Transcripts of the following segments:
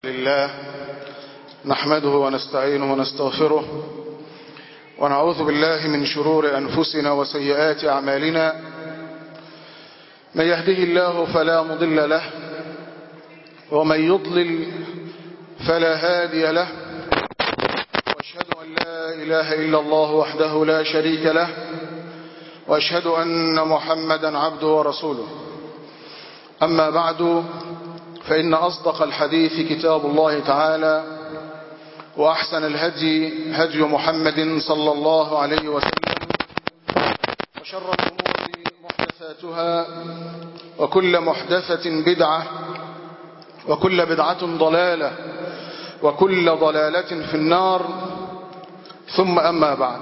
لله نحمده ونستعينه ونستغفره ونعوذ بالله من شرور أنفسنا وسيئات أعمالنا من يهده الله فلا مضل له ومن يضلل فلا هادي له واشهد أن لا إله إلا الله وحده لا شريك له واشهد أن محمدا عبده ورسوله أما بعد فإن أصدق الحديث كتاب الله تعالى وأحسن الهدي هدي محمد صلى الله عليه وسلم وشر الأمور محدثاتها وكل محدثة بدعة وكل بدعة ضلالة وكل ضلالة في النار ثم أما بعد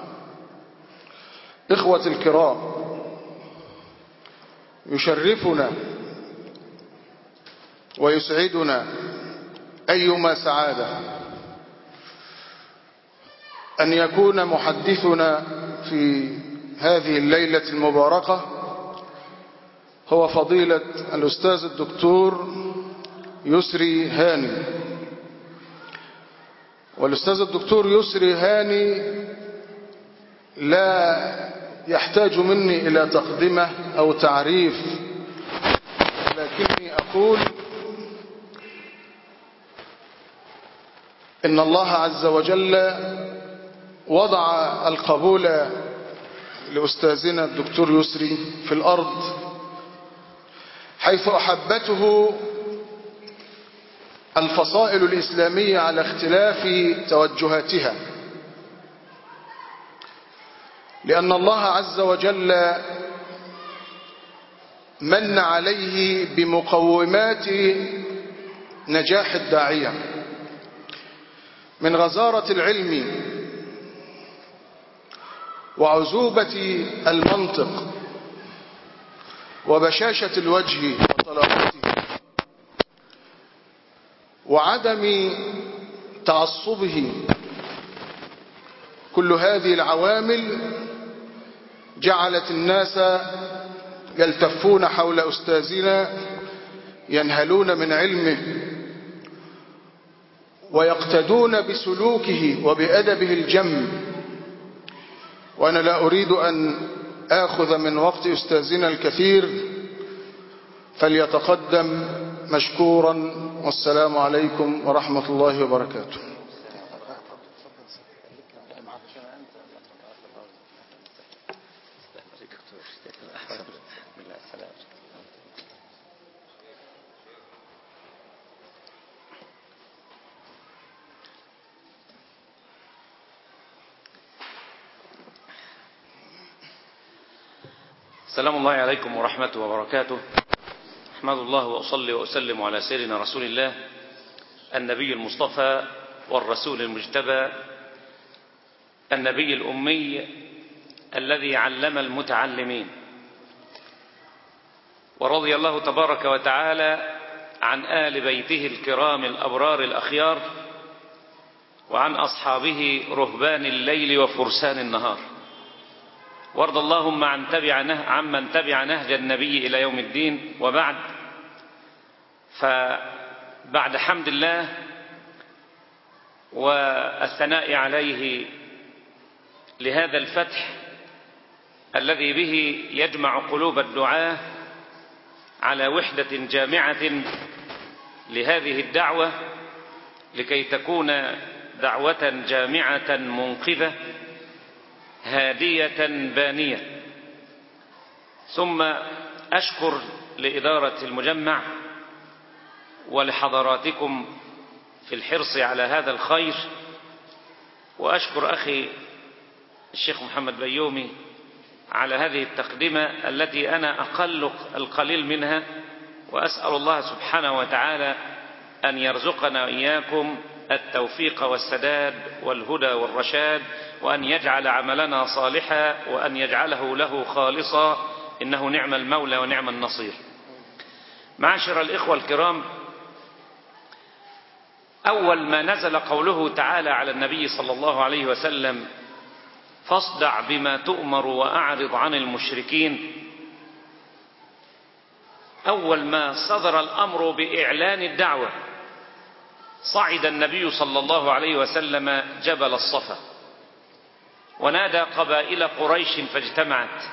إخوة الكرام يشرفنا ويسعدنا أيما سعادة أن يكون محدثنا في هذه الليلة المباركة هو فضيلة الأستاذ الدكتور يسري هاني والأستاذ الدكتور يسري هاني لا يحتاج مني إلى تقدمة أو تعريف لكني أقول إن الله عز وجل وضع القبول لأستاذنا الدكتور يسري في الأرض حيث أحبته الفصائل الإسلامية على اختلاف توجهاتها لأن الله عز وجل من عليه بمقومات نجاح الداعية من غزارة العلم وعزوبة المنطق وبشاشة الوجه وطلاقته وعدم تعصبه كل هذه العوامل جعلت الناس يلتفون حول أستاذنا ينهلون من علمه ويقتدون بسلوكه وبأدبه الجم وأنا لا أريد أن آخذ من وقت أستاذنا الكثير فليتقدم مشكورا والسلام عليكم ورحمة الله وبركاته سلام الله عليكم ورحمته وبركاته أحمد الله وأصلي وأسلم على سيدنا رسول الله النبي المصطفى والرسول المجتبى النبي الأمي الذي علم المتعلمين ورضي الله تبارك وتعالى عن آل بيته الكرام الأبرار الأخيار وعن أصحابه رهبان الليل وفرسان النهار وارض اللهم عن تبع نه عمن تبع نهج النبي إلى يوم الدين وبعد فبعد حمد الله والثناء عليه لهذا الفتح الذي به يجمع قلوب الدعاة على وحدة جامعة لهذه الدعوة لكي تكون دعوة جامعة منقذة هادية بانية ثم أشكر لإدارة المجمع ولحضراتكم في الحرص على هذا الخير وأشكر أخي الشيخ محمد بيومي على هذه التقدمة التي أنا أقل القليل منها وأسأل الله سبحانه وتعالى أن يرزقنا إياكم التوفيق والسداد والهدى والرشاد وأن يجعل عملنا صالحا وأن يجعله له خالصا إنه نعم المولى ونعم النصير معاشر الإخوة الكرام أول ما نزل قوله تعالى على النبي صلى الله عليه وسلم فاصدع بما تؤمر وأعرض عن المشركين أول ما صدر الأمر بإعلان الدعوة صعد النبي صلى الله عليه وسلم جبل الصفا ونادى قبائل قريش فاجتمعت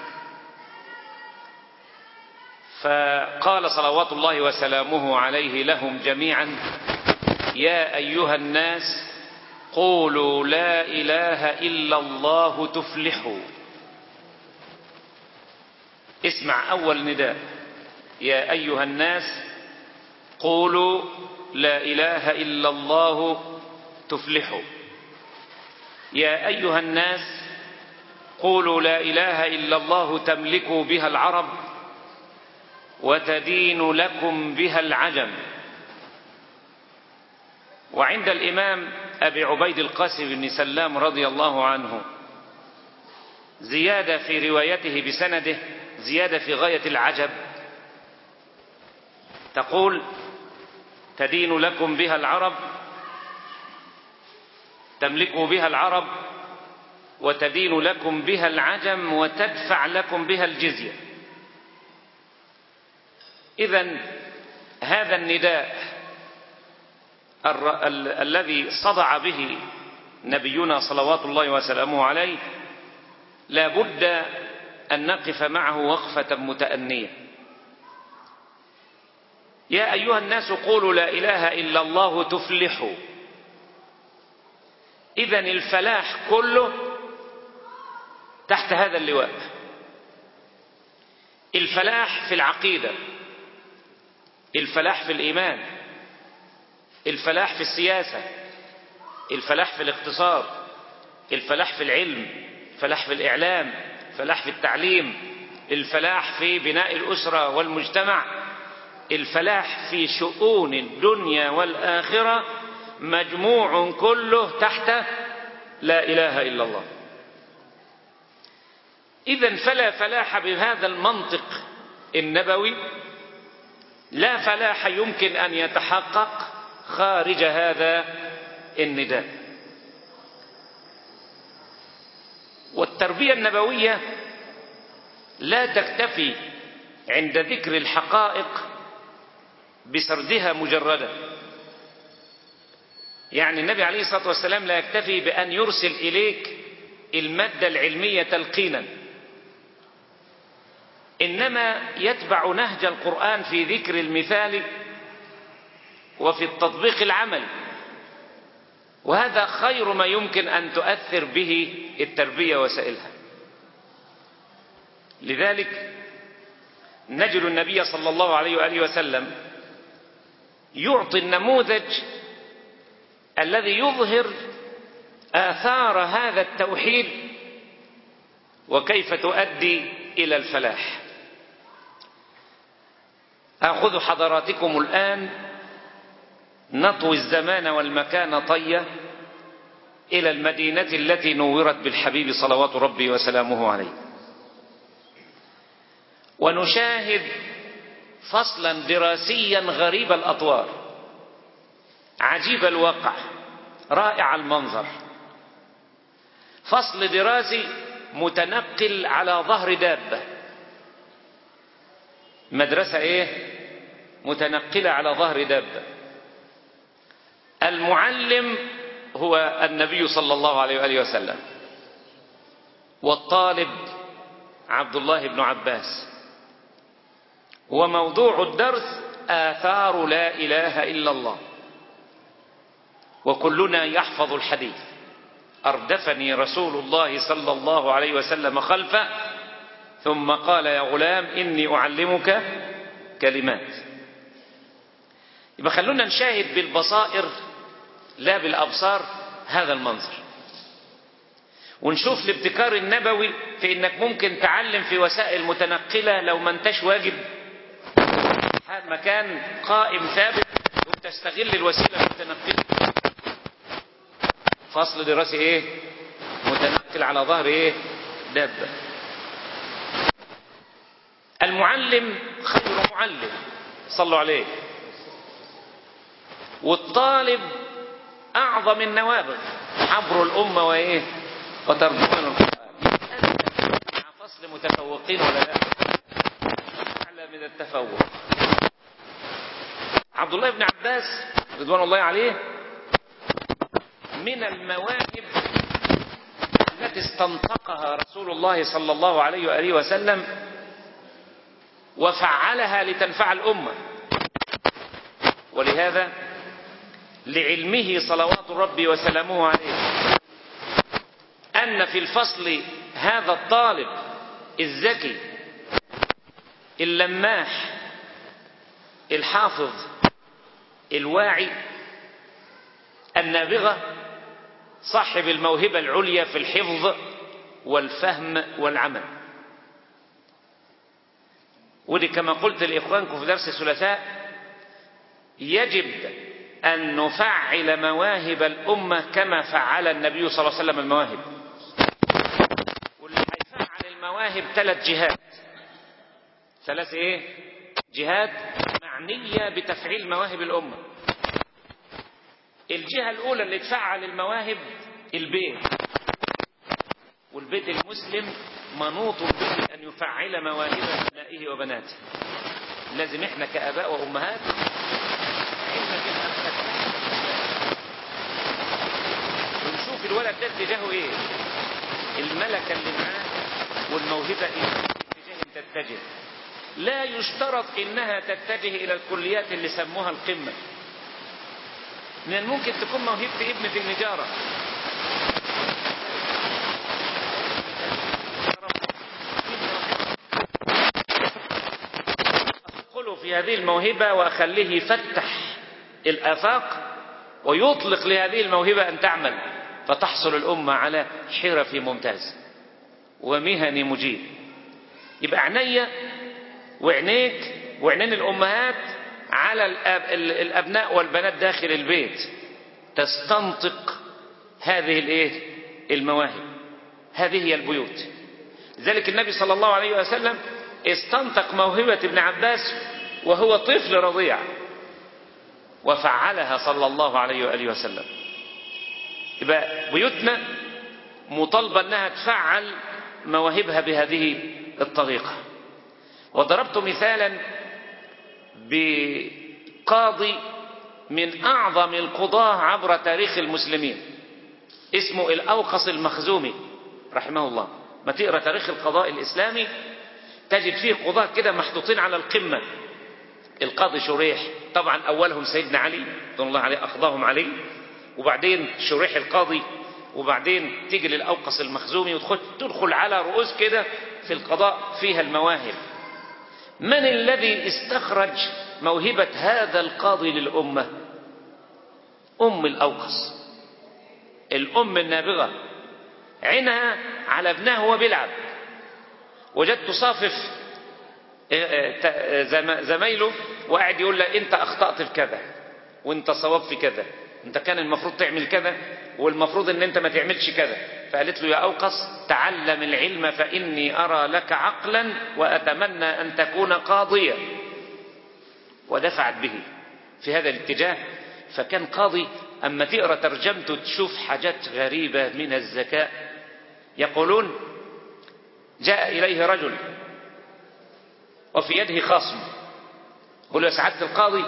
فقال صلوات الله وسلامه عليه لهم جميعا يا أيها الناس قولوا لا إله إلا الله تفلحوا اسمع أول نداء يا أيها الناس قولوا لا إله إلا الله تفلحوا يا أيها الناس قولوا لا إله إلا الله تملكوا بها العرب وتدين لكم بها العجم وعند الإمام أبي عبيد القاسم بن سلام رضي الله عنه زيادة في روايته بسنده زيادة في غاية العجب تقول تدين لكم بها العرب تملك بها العرب وتدين لكم بها العجم وتدفع لكم بها الجزية إذا هذا النداء الذي صدع به نبينا صلوات الله وسلامه عليه لا بد أن نقف معه وقفة متأنية يا أيها الناس قولوا لا إله إلا الله تفلحوا إذا الفلاح كله تحت هذا اللواء الفلاح في العقيدة الفلاح في الإيمان الفلاح في السياسة الفلاح في الاقتصاد الفلاح في العلم الفلاح في الإعلام الفلاح في التعليم الفلاح في بناء الأسرة والمجتمع الفلاح في شؤون الدنيا والآخرة مجموع كله تحت لا إله إلا الله إذا فلا فلاح بهذا المنطق النبوي لا فلاح يمكن أن يتحقق خارج هذا النداء والتربية النبوية لا تكتفي عند ذكر الحقائق بسردها مجردا يعني النبي عليه الصلاة والسلام لا يكتفي بأن يرسل إليك المادة العلمية تلقينا إنما يتبع نهج القرآن في ذكر المثال وفي التطبيق العملي وهذا خير ما يمكن أن تؤثر به التربية وسائلها لذلك نجد النبي صلى الله عليه وآله وسلم يعطي النموذج الذي يظهر آثار هذا التوحيد وكيف تؤدي إلى الفلاح آخذ حضراتكم الآن نطوي الزمان والمكان طية إلى المدينة التي نورت بالحبيب صلوات ربي وسلامه عليه ونشاهد فصلا دراسيا غريب الأطوار عجيب الواقع رائع المنظر فصل دراسي متنقل على ظهر دابة مدرسة ايه متنقلة على ظهر دابة المعلم هو النبي صلى الله عليه وآله وسلم والطالب عبد الله بن عباس وموضوع الدرس آثار لا إله إلا الله وكلنا يحفظ الحديث أردفني رسول الله صلى الله عليه وسلم خلفه ثم قال يا غلام إني أعلمك كلمات يبقى خلونا نشاهد بالبصائر لا بالأبصار هذا المنظر ونشوف الابتكار النبوي في انك ممكن تعلم في وسائل متنقلة لو ما انتش واجب مكان قائم ثابت وتستغل الوسيلة المتنقلة فصل دراسي ايه متنقل على ظهر ايه دابة المعلم خير معلم صلوا عليه والطالب اعظم النوابغ حبر الامة وايه وترجمان القرآن مع فصل متفوقين ولا لا اعلى من التفوق عبد الله بن عباس رضوان الله عليه من المواهب التي استنطقها رسول الله صلى الله عليه وآله وسلم وفعلها لتنفع الأمة ولهذا لعلمه صلوات ربي وسلامه عليه أن في الفصل هذا الطالب الذكي اللماح الحافظ الواعي النابغة صاحب الموهبة العليا في الحفظ والفهم والعمل ودي كما قلت لإخوانكم في درس الثلاثاء يجب أن نفعل مواهب الأمة كما فعل النبي صلى الله عليه وسلم المواهب واللي هيفعل المواهب ثلاث جهات ثلاث ايه جهات معنية بتفعيل مواهب الأمة الجهة الأولى اللي تفعل المواهب البيت والبيت المسلم منوط به أن يفعل مواهب أبنائه وبناته لازم احنا كآباء وأمهات ونشوف الولد ده اتجاهه ايه الملكة اللي معاه والموهبة ايه اتجاه تتجه لا يشترط انها تتجه الى الكليات اللي سموها القمة من الممكن تكون موهبة ابن في النجارة أدخله في هذه الموهبة وأخليه يفتح الآفاق ويطلق لهذه الموهبة أن تعمل فتحصل الأمة على حرف ممتاز ومهن مجيد يبقى عينيا وعينيك وعينين الأمهات على الأب الأبناء والبنات داخل البيت تستنطق هذه الايه المواهب هذه هي البيوت لذلك النبي صلى الله عليه وسلم استنطق موهبة ابن عباس وهو طفل رضيع وفعلها صلى الله عليه وآله وسلم يبقى بيوتنا مطالبة أنها تفعل مواهبها بهذه الطريقة وضربت مثالا بقاضي من أعظم القضاة عبر تاريخ المسلمين اسمه الأوقص المخزومي رحمه الله ما تقرأ تاريخ القضاء الإسلامي تجد فيه قضاة كده محطوطين على القمة القاضي شريح طبعا أولهم سيدنا علي رضي الله عليه أقضاهم علي وبعدين شريح القاضي وبعدين تيجي للأوقص المخزومي وتدخل تدخل على رؤوس كده في القضاء فيها المواهب من الذي استخرج موهبة هذا القاضي للأمة أم الأوقص الأم النابغة عينها على ابنها وهو بيلعب وجدت صافف زمايله وقاعد يقول له انت اخطأت في كذا وانت صواب في كذا انت كان المفروض تعمل كذا والمفروض ان انت ما تعملش كذا فقالت له يا اوقص تعلم العلم فاني ارى لك عقلا واتمنى ان تكون قاضيا ودفعت به في هذا الاتجاه فكان قاضي اما تقرا ترجمته تشوف حاجات غريبه من الذكاء يقولون جاء اليه رجل وفي يده خصم قل يا سعاده القاضي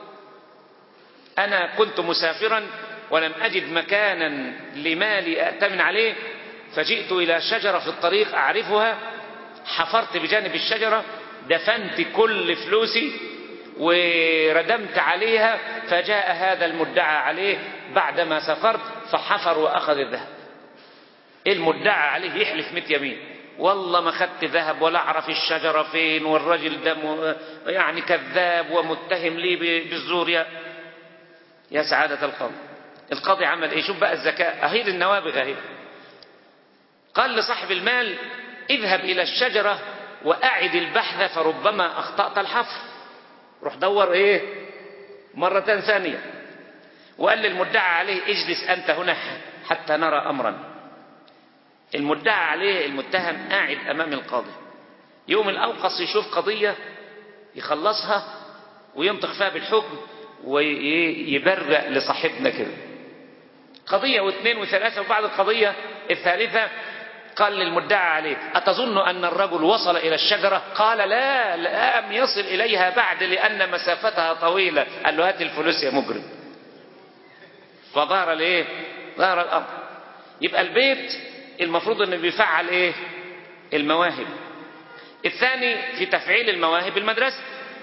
أنا كنت مسافرا ولم أجد مكانا لمالي أأتمن عليه فجئت إلى شجرة في الطريق أعرفها حفرت بجانب الشجرة دفنت كل فلوسي وردمت عليها فجاء هذا المدعى عليه بعدما سافرت فحفر وأخذ الذهب المدعى عليه يحلف مت يمين والله ما خدت ذهب ولا أعرف الشجرة فين والرجل ده يعني كذاب ومتهم لي بالزور يا يا سعادة القاضي القاضي عمل ايه شوف بقى الذكاء اهي النوابغ اهي قال لصاحب المال اذهب الى الشجرة واعد البحث فربما اخطأت الحفر روح دور ايه مرة ثانية وقال للمدعى عليه اجلس انت هنا حتى نرى امرا المدعى عليه المتهم قاعد امام القاضي يوم الاوقص يشوف قضية يخلصها وينطق فيها بالحكم ويبرأ لصاحبنا كده قضية واثنين وثلاثة وبعد القضية الثالثة قال للمدعى عليه أتظن أن الرجل وصل إلى الشجرة قال لا لم يصل إليها بعد لأن مسافتها طويلة قال له هات الفلوس يا مجرم فظهر ليه ظهر الأمر يبقى البيت المفروض انه بيفعل ايه المواهب الثاني في تفعيل المواهب المدرسة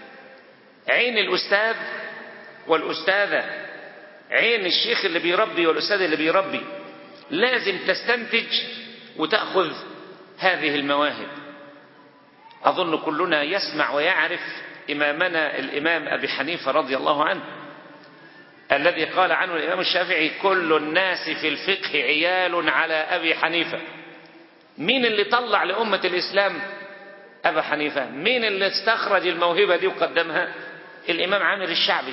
عين الأستاذ والأستاذة عين الشيخ اللي بيربي والأستاذ اللي بيربي لازم تستنتج وتأخذ هذه المواهب أظن كلنا يسمع ويعرف إمامنا الإمام أبي حنيفة رضي الله عنه الذي قال عنه الإمام الشافعي كل الناس في الفقه عيال على أبي حنيفة مين اللي طلع لأمة الإسلام أبا حنيفة مين اللي استخرج الموهبة دي وقدمها الإمام عامر الشعبي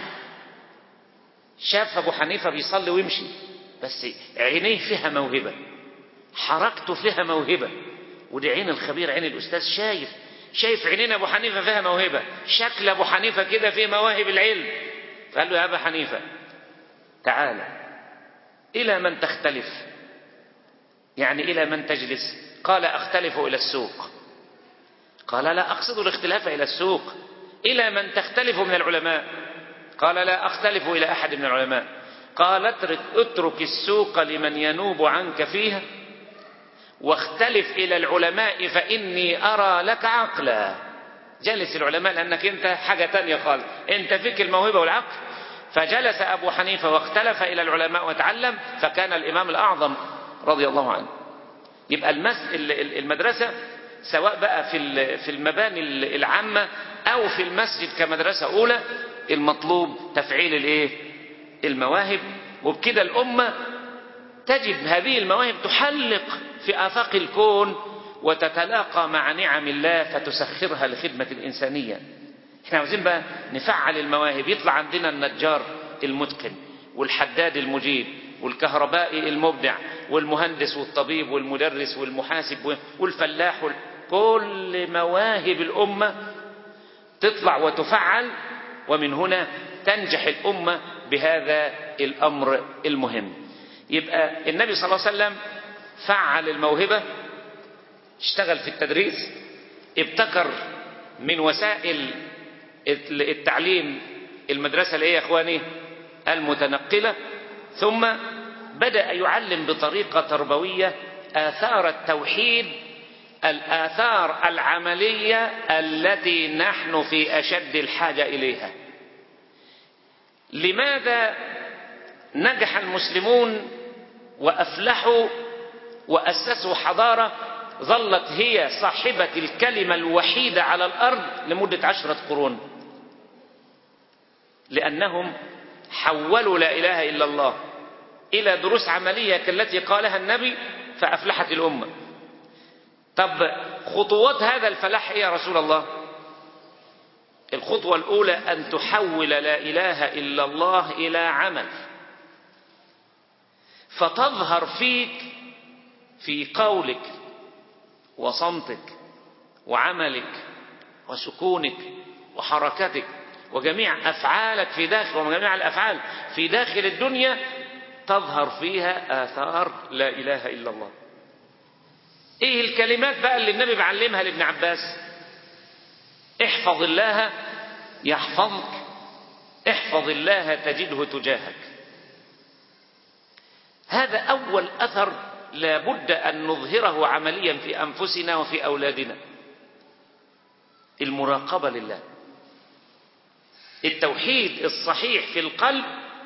شاف أبو حنيفة بيصلي ويمشي بس عينيه فيها موهبة حركته فيها موهبة ودي عين الخبير عين الأستاذ شايف شايف عينين أبو حنيفة فيها موهبة شكل أبو حنيفة كده فيه مواهب العلم فقال له يا أبا حنيفة تعالى إلى من تختلف يعني إلى من تجلس قال أختلف إلى السوق قال لا أقصد الاختلاف إلى السوق إلى من تختلف من العلماء قال لا أختلف إلى أحد من العلماء قال اترك, اترك السوق لمن ينوب عنك فيها واختلف إلى العلماء فإني أرى لك عقلا جلس العلماء لأنك أنت حاجة تانية خالص أنت فيك الموهبة والعقل فجلس أبو حنيفة واختلف إلى العلماء وتعلم فكان الإمام الأعظم رضي الله عنه يبقى المس المدرسة سواء بقى في في المباني العامة أو في المسجد كمدرسة أولى المطلوب تفعيل الإيه؟ المواهب وبكده الأمة تجد هذه المواهب تحلق في آفاق الكون وتتلاقى مع نعم الله فتسخرها لخدمة الإنسانية احنا عاوزين بقى نفعل المواهب يطلع عندنا النجار المتقن والحداد المجيب والكهربائي المبدع والمهندس والطبيب والمدرس والمحاسب والفلاح وال... كل مواهب الأمة تطلع وتفعل ومن هنا تنجح الأمة بهذا الأمر المهم يبقى النبي صلى الله عليه وسلم فعل الموهبة اشتغل في التدريس ابتكر من وسائل التعليم المدرسة اللي هي يا اخواني المتنقلة ثم بدأ يعلم بطريقة تربوية آثار التوحيد الآثار العملية التي نحن في أشد الحاجة إليها لماذا نجح المسلمون وأفلحوا وأسسوا حضارة ظلت هي صاحبة الكلمة الوحيدة على الأرض لمدة عشرة قرون لأنهم حولوا لا إله إلا الله إلى دروس عملية كالتي قالها النبي فأفلحت الأمة طب خطوات هذا الفلاح يا رسول الله الخطوة الأولى أن تحول لا إله إلا الله إلى عمل فتظهر فيك في قولك وصمتك وعملك وسكونك وحركتك وجميع أفعالك في داخل وجميع الأفعال في داخل الدنيا تظهر فيها آثار لا إله إلا الله إيه الكلمات بقى اللي النبي بعلمها لابن عباس احفظ الله يحفظك احفظ الله تجده تجاهك هذا أول أثر لابد أن نظهره عمليا في أنفسنا وفي أولادنا المراقبة لله التوحيد الصحيح في القلب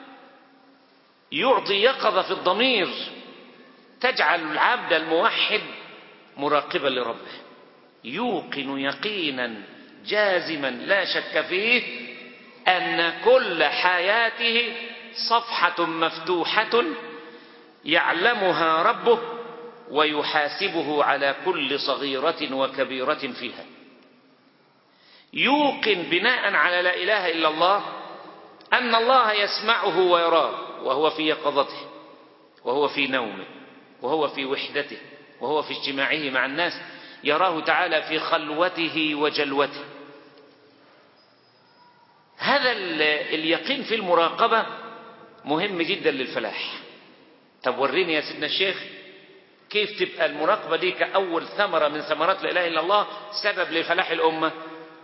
يعطي يقظة في الضمير تجعل العبد الموحد مراقبا لربه يوقن يقينا جازما لا شك فيه أن كل حياته صفحة مفتوحة يعلمها ربه ويحاسبه على كل صغيرة وكبيرة فيها يوقن بناء على لا إله إلا الله أن الله يسمعه ويراه وهو في يقظته وهو في نومه وهو في وحدته وهو في اجتماعه مع الناس يراه تعالى في خلوته وجلوته هذا اليقين في المراقبة مهم جدا للفلاح طب وريني يا سيدنا الشيخ كيف تبقى المراقبة دي كأول ثمرة من ثمرات لا إله إلا الله سبب لفلاح الأمة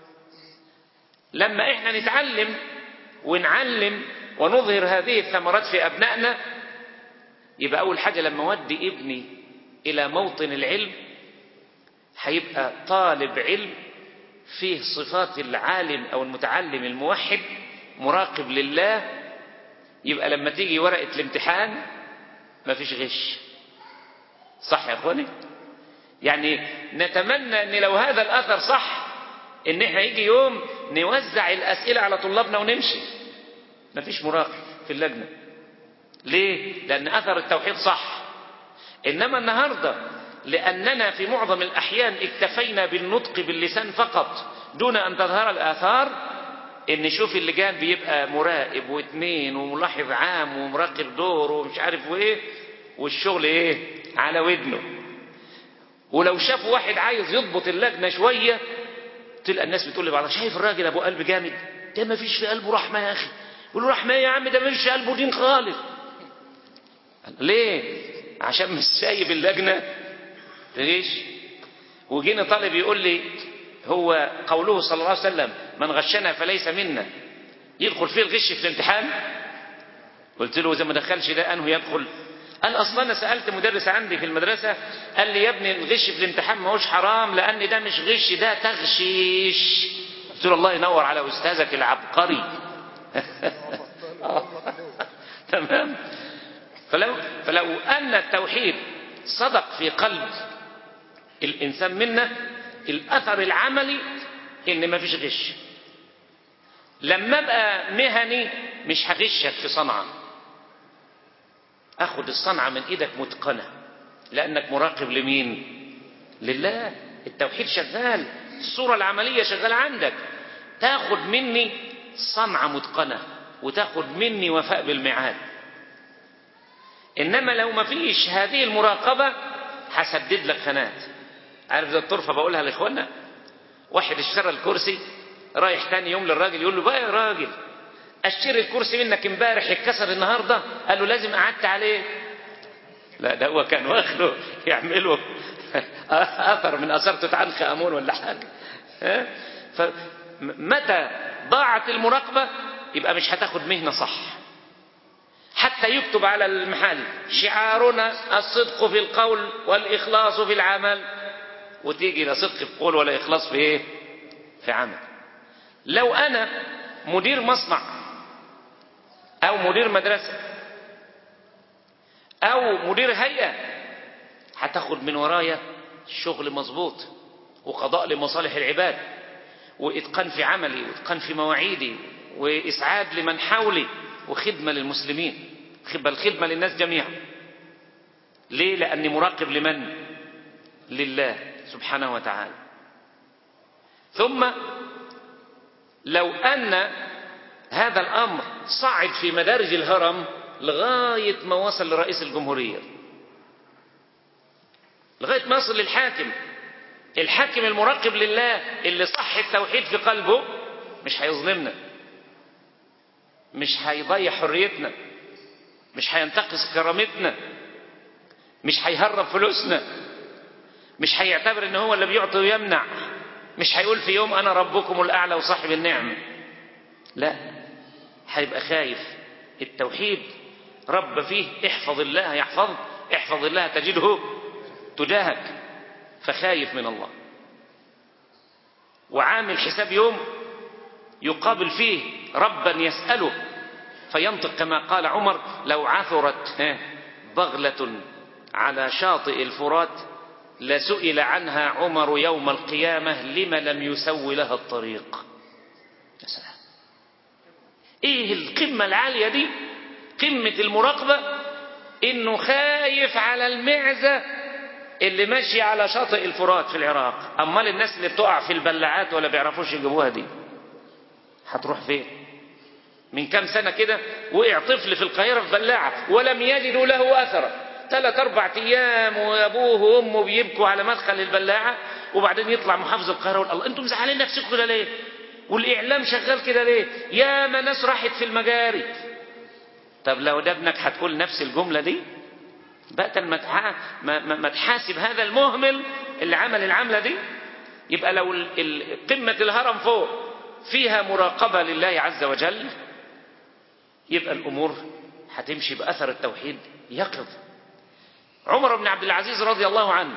لما إحنا نتعلم ونعلم ونظهر هذه الثمرات في أبنائنا يبقى أول حاجة لما أودي ابني إلى موطن العلم هيبقى طالب علم فيه صفات العالم أو المتعلم الموحد مراقب لله يبقى لما تيجي ورقة الامتحان ما فيش غش صح يا اخواني يعني نتمنى ان لو هذا الاثر صح ان احنا يجي يوم نوزع الاسئله على طلابنا ونمشي ما فيش مراقب في اللجنه ليه لان اثر التوحيد صح انما النهارده لاننا في معظم الاحيان اكتفينا بالنطق باللسان فقط دون ان تظهر الاثار ان نشوف اللجان بيبقى مراقب واثنين وملاحظ عام ومراقب دور ومش عارف وايه والشغل ايه على ودنه ولو شافوا واحد عايز يضبط اللجنه شويه تلقى الناس بتقول لبعضها شايف الراجل ابو قلب جامد ده ما فيش في قلبه رحمه يا اخي يقول له رحمه يا عم ده ما فيش في قلبه دين خالص ليه عشان مش سايب اللجنه ليش وجيني طالب يقول لي هو قوله صلى الله عليه وسلم من غشنا فليس منا يدخل فيه الغش في الامتحان قلت له اذا ما دخلش ده انه يدخل قال اصلا انا سالت مدرس عندي في المدرسه قال لي يا ابني الغش في الامتحان ما هوش حرام لان ده مش غش ده تغشيش قلت له الله ينور على استاذك العبقري تمام فلو فلو ان التوحيد صدق في قلب الانسان منا الاثر العملي ان ما فيش غش لما ابقى مهني مش هغشك في صنعه اخد الصنعه من ايدك متقنه لانك مراقب لمين لله التوحيد شغال الصوره العمليه شغاله عندك تاخد مني صنعه متقنه وتاخد مني وفاء بالميعاد انما لو ما فيش هذه المراقبه هسدد لك خانات عارف زي الطرفه بقولها لاخوانا واحد اشترى الكرسي رايح تاني يوم للراجل يقول له بقى يا راجل اشتري الكرسي منك امبارح يتكسر النهارده قال له لازم قعدت عليه لا ده هو كان واخده يعمله اثر من اثار توت عنخ امون ولا حاجه فمتى ضاعت المراقبه يبقى مش هتاخد مهنه صح حتى يكتب على المحل شعارنا الصدق في القول والاخلاص في العمل وتيجي لا صدق في قول ولا اخلاص في ايه في عمل لو انا مدير مصنع او مدير مدرسه او مدير هيئه هتاخد من ورايا شغل مظبوط وقضاء لمصالح العباد واتقان في عملي واتقان في مواعيدي واسعاد لمن حولي وخدمه للمسلمين بل خدمه للناس جميعا ليه لاني مراقب لمن لله سبحانه وتعالى ثم لو ان هذا الامر صعد في مدارج الهرم لغايه ما وصل لرئيس الجمهوريه لغايه ما يصل للحاكم الحاكم المراقب لله اللي صح التوحيد في قلبه مش هيظلمنا مش هيضيع حريتنا مش هينتقص كرامتنا مش هيهرب فلوسنا مش هيعتبر ان هو اللي بيعطي ويمنع مش هيقول في يوم انا ربكم الاعلى وصاحب النعم لا هيبقى خايف التوحيد رب فيه احفظ الله يحفظك احفظ الله تجده تجاهك فخايف من الله وعامل حساب يوم يقابل فيه ربا يسأله فينطق كما قال عمر لو عثرت بغلة على شاطئ الفرات لسئل عنها عمر يوم القيامة لم لم يسوي لها الطريق يا سلام ايه القمة العالية دي قمة المراقبة انه خايف على المعزة اللي ماشية على شاطئ الفرات في العراق امال الناس اللي بتقع في البلاعات ولا بيعرفوش يجيبوها دي هتروح فين من كام سنة كده وقع طفل في القاهرة في بلاعة ولم يجدوا له أثرا ثلاث أربع أيام وأبوه وأمه بيبكوا على مدخل البلاعة وبعدين يطلع محافظ القاهرة ويقول الله أنتم مزعلين نفسكم كده ليه؟ والإعلام شغال كده ليه؟ يا ما ناس راحت في المجاري طب لو ده ابنك هتقول نفس الجملة دي بقى ما ما, ما تحاسب هذا المهمل اللي عمل العملة دي يبقى لو قمة الهرم فوق فيها مراقبة لله عز وجل يبقى الأمور هتمشي بأثر التوحيد يقظ عمر بن عبد العزيز رضي الله عنه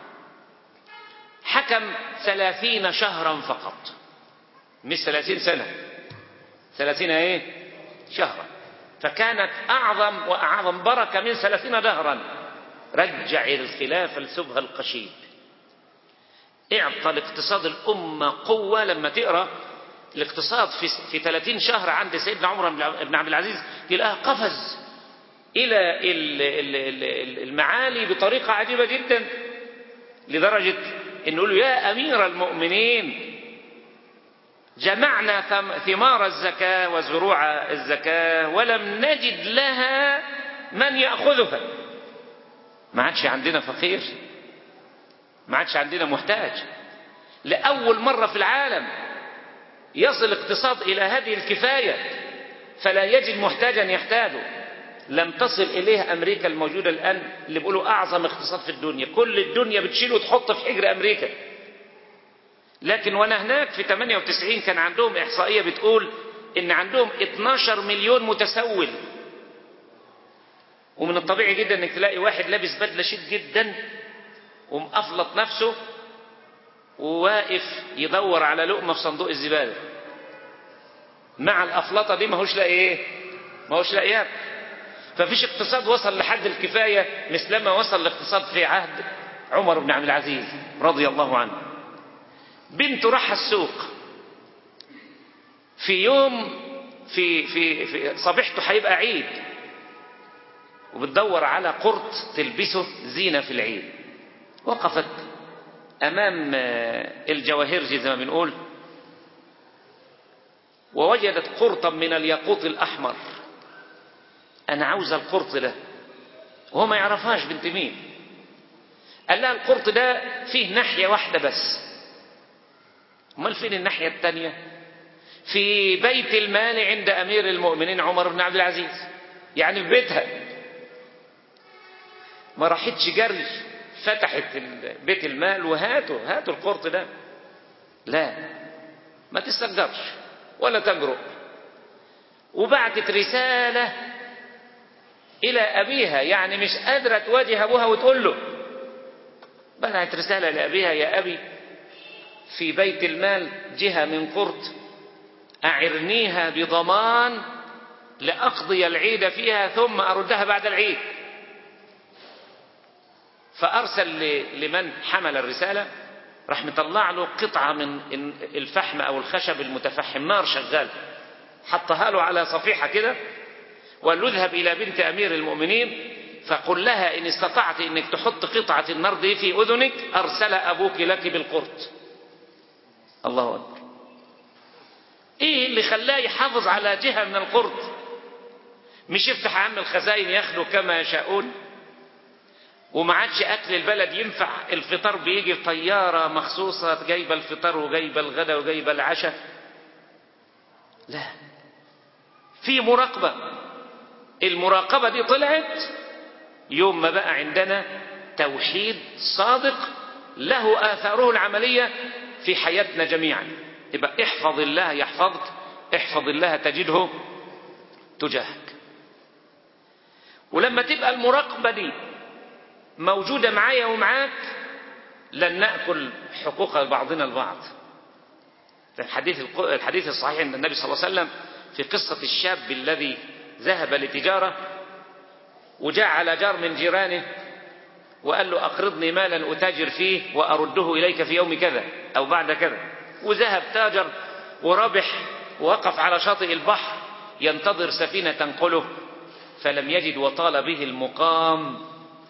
حكم ثلاثين شهرا فقط مش ثلاثين سنة ثلاثين ايه شهرا فكانت أعظم وأعظم بركة من ثلاثين دهرا رجع الخلافة لسبها القشيد اعطى لاقتصاد الأمة قوة لما تقرأ الاقتصاد في في 30 شهر عند سيدنا عمر بن عبد العزيز تلاقيها قفز إلى المعالي بطريقة عجيبة جدا لدرجة إنه له يا أمير المؤمنين جمعنا ثمار الزكاة وزروع الزكاة ولم نجد لها من يأخذها ما عادش عندنا فقير ما عادش عندنا محتاج لأول مرة في العالم يصل الاقتصاد إلى هذه الكفاية فلا يجد محتاجا يحتاجه لم تصل إليه أمريكا الموجودة الآن اللي بيقولوا أعظم اقتصاد في الدنيا كل الدنيا بتشيله وتحط في حجر أمريكا لكن وانا هناك في 98 كان عندهم إحصائية بتقول إن عندهم 12 مليون متسول ومن الطبيعي جدا إنك تلاقي واحد لابس بدلة شيك جدا ومقفلط نفسه وواقف يدور على لقمة في صندوق الزبالة مع الأفلطة دي ماهوش لاقي إيه ماهوش لاقي ياكل ففيش اقتصاد وصل لحد الكفاية مثلما وصل الاقتصاد في عهد عمر بن عبد العزيز رضي الله عنه بنته راح السوق في يوم في في, في صبيحته هيبقى عيد وبتدور على قرط تلبسه زينة في العيد وقفت أمام الجواهرجي زي ما بنقول ووجدت قرطا من الياقوت الأحمر أنا عاوز القرط ده وهو ما يعرفهاش بنت مين قال لها القرط ده فيه ناحية واحدة بس امال فين الناحية التانية في بيت المال عند أمير المؤمنين عمر بن عبد العزيز يعني في بيتها ما راحتش جري فتحت بيت المال وهاتوا هاتوا القرط ده لا ما تستقدرش ولا تجرؤ وبعتت رسالة إلى أبيها يعني مش قادرة تواجه أبوها وتقول له بعتت رسالة لأبيها يا أبي في بيت المال جهة من قرط أعرنيها بضمان لأقضي العيد فيها ثم أردها بعد العيد فأرسل لمن حمل الرسالة راح مطلع له قطعة من الفحم أو الخشب المتفحم نار شغال حطها له على صفيحة كده وقال له اذهب إلى بنت أمير المؤمنين فقل لها إن استطعت إنك تحط قطعة النار دي في أذنك أرسل أبوك لك بالقرط الله أكبر إيه اللي خلاه يحافظ على جهة من القرط مش يفتح عم الخزائن ياخدوا كما يشاءون وما عادش أكل البلد ينفع الفطار بيجي طيارة مخصوصة جايبة الفطار وجايبة الغداء وجايبة العشاء لا في مراقبة المراقبة دي طلعت يوم ما بقى عندنا توحيد صادق له آثاره العملية في حياتنا جميعا يبقى احفظ الله يحفظك احفظ الله تجده تجاهك ولما تبقى المراقبة دي موجودة معايا ومعاك لن نأكل حقوق بعضنا البعض الحديث الحديث الصحيح عند النبي صلى الله عليه وسلم في قصة الشاب الذي ذهب لتجارة وجاء على جار من جيرانه وقال له أقرضني مالا أتاجر فيه وأرده إليك في يوم كذا أو بعد كذا وذهب تاجر وربح ووقف على شاطئ البحر ينتظر سفينة تنقله فلم يجد وطال به المقام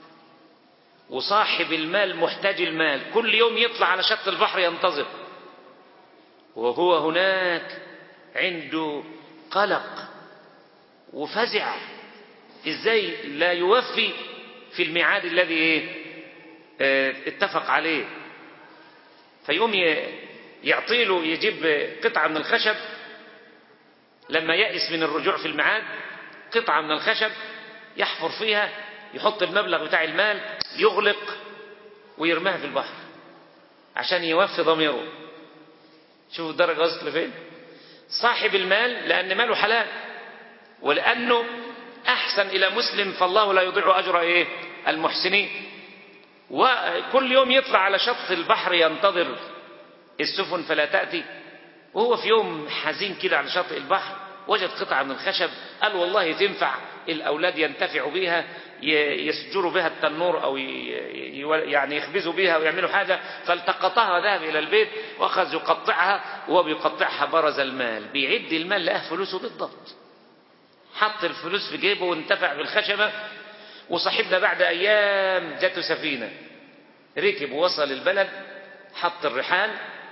وصاحب المال محتاج المال كل يوم يطلع على شط البحر ينتظر وهو هناك عنده قلق وفزع ازاي لا يوفي في الميعاد الذي ايه اه اتفق عليه فيقوم يعطي له يجيب قطعة من الخشب لما يأس من الرجوع في الميعاد قطعة من الخشب يحفر فيها يحط المبلغ بتاع المال يغلق ويرميها في البحر عشان يوفي ضميره شوفوا الدرجة وصلت لفين صاحب المال لأن ماله حلال ولأنه أحسن إلى مسلم فالله لا يضيع أجر إيه المحسنين وكل يوم يطلع على شط البحر ينتظر السفن فلا تأتي وهو في يوم حزين كده على شاطئ البحر وجد قطعة من الخشب قال والله تنفع الأولاد ينتفعوا بها يسجروا بها التنور أو يعني يخبزوا بها ويعملوا حاجة فالتقطها وذهب إلى البيت وأخذ يقطعها وهو بيقطعها برز المال بيعد المال لقاه فلوسه بالضبط حط الفلوس في جيبه وانتفع بالخشبة وصاحبنا بعد أيام جاته سفينة ركب ووصل البلد حط الرحال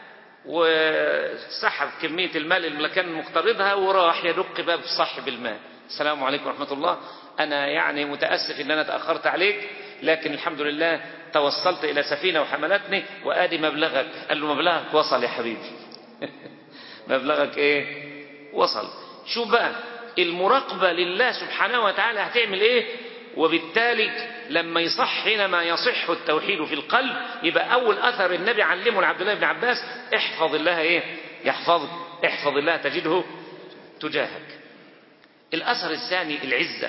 وسحب كمية المال اللي كان مقترضها وراح يدق باب صاحب المال السلام عليكم ورحمة الله أنا يعني متأسف إن أنا تأخرت عليك لكن الحمد لله توصلت إلى سفينة وحملتني وآدي مبلغك قال له مبلغك وصل يا حبيبي مبلغك إيه وصل شو بقى المراقبة لله سبحانه وتعالى هتعمل إيه وبالتالي لما يصح حينما يصح التوحيد في القلب يبقى أول أثر النبي علمه لعبد الله بن عباس احفظ الله إيه يحفظك احفظ الله تجده تجاهك الأثر الثاني العزة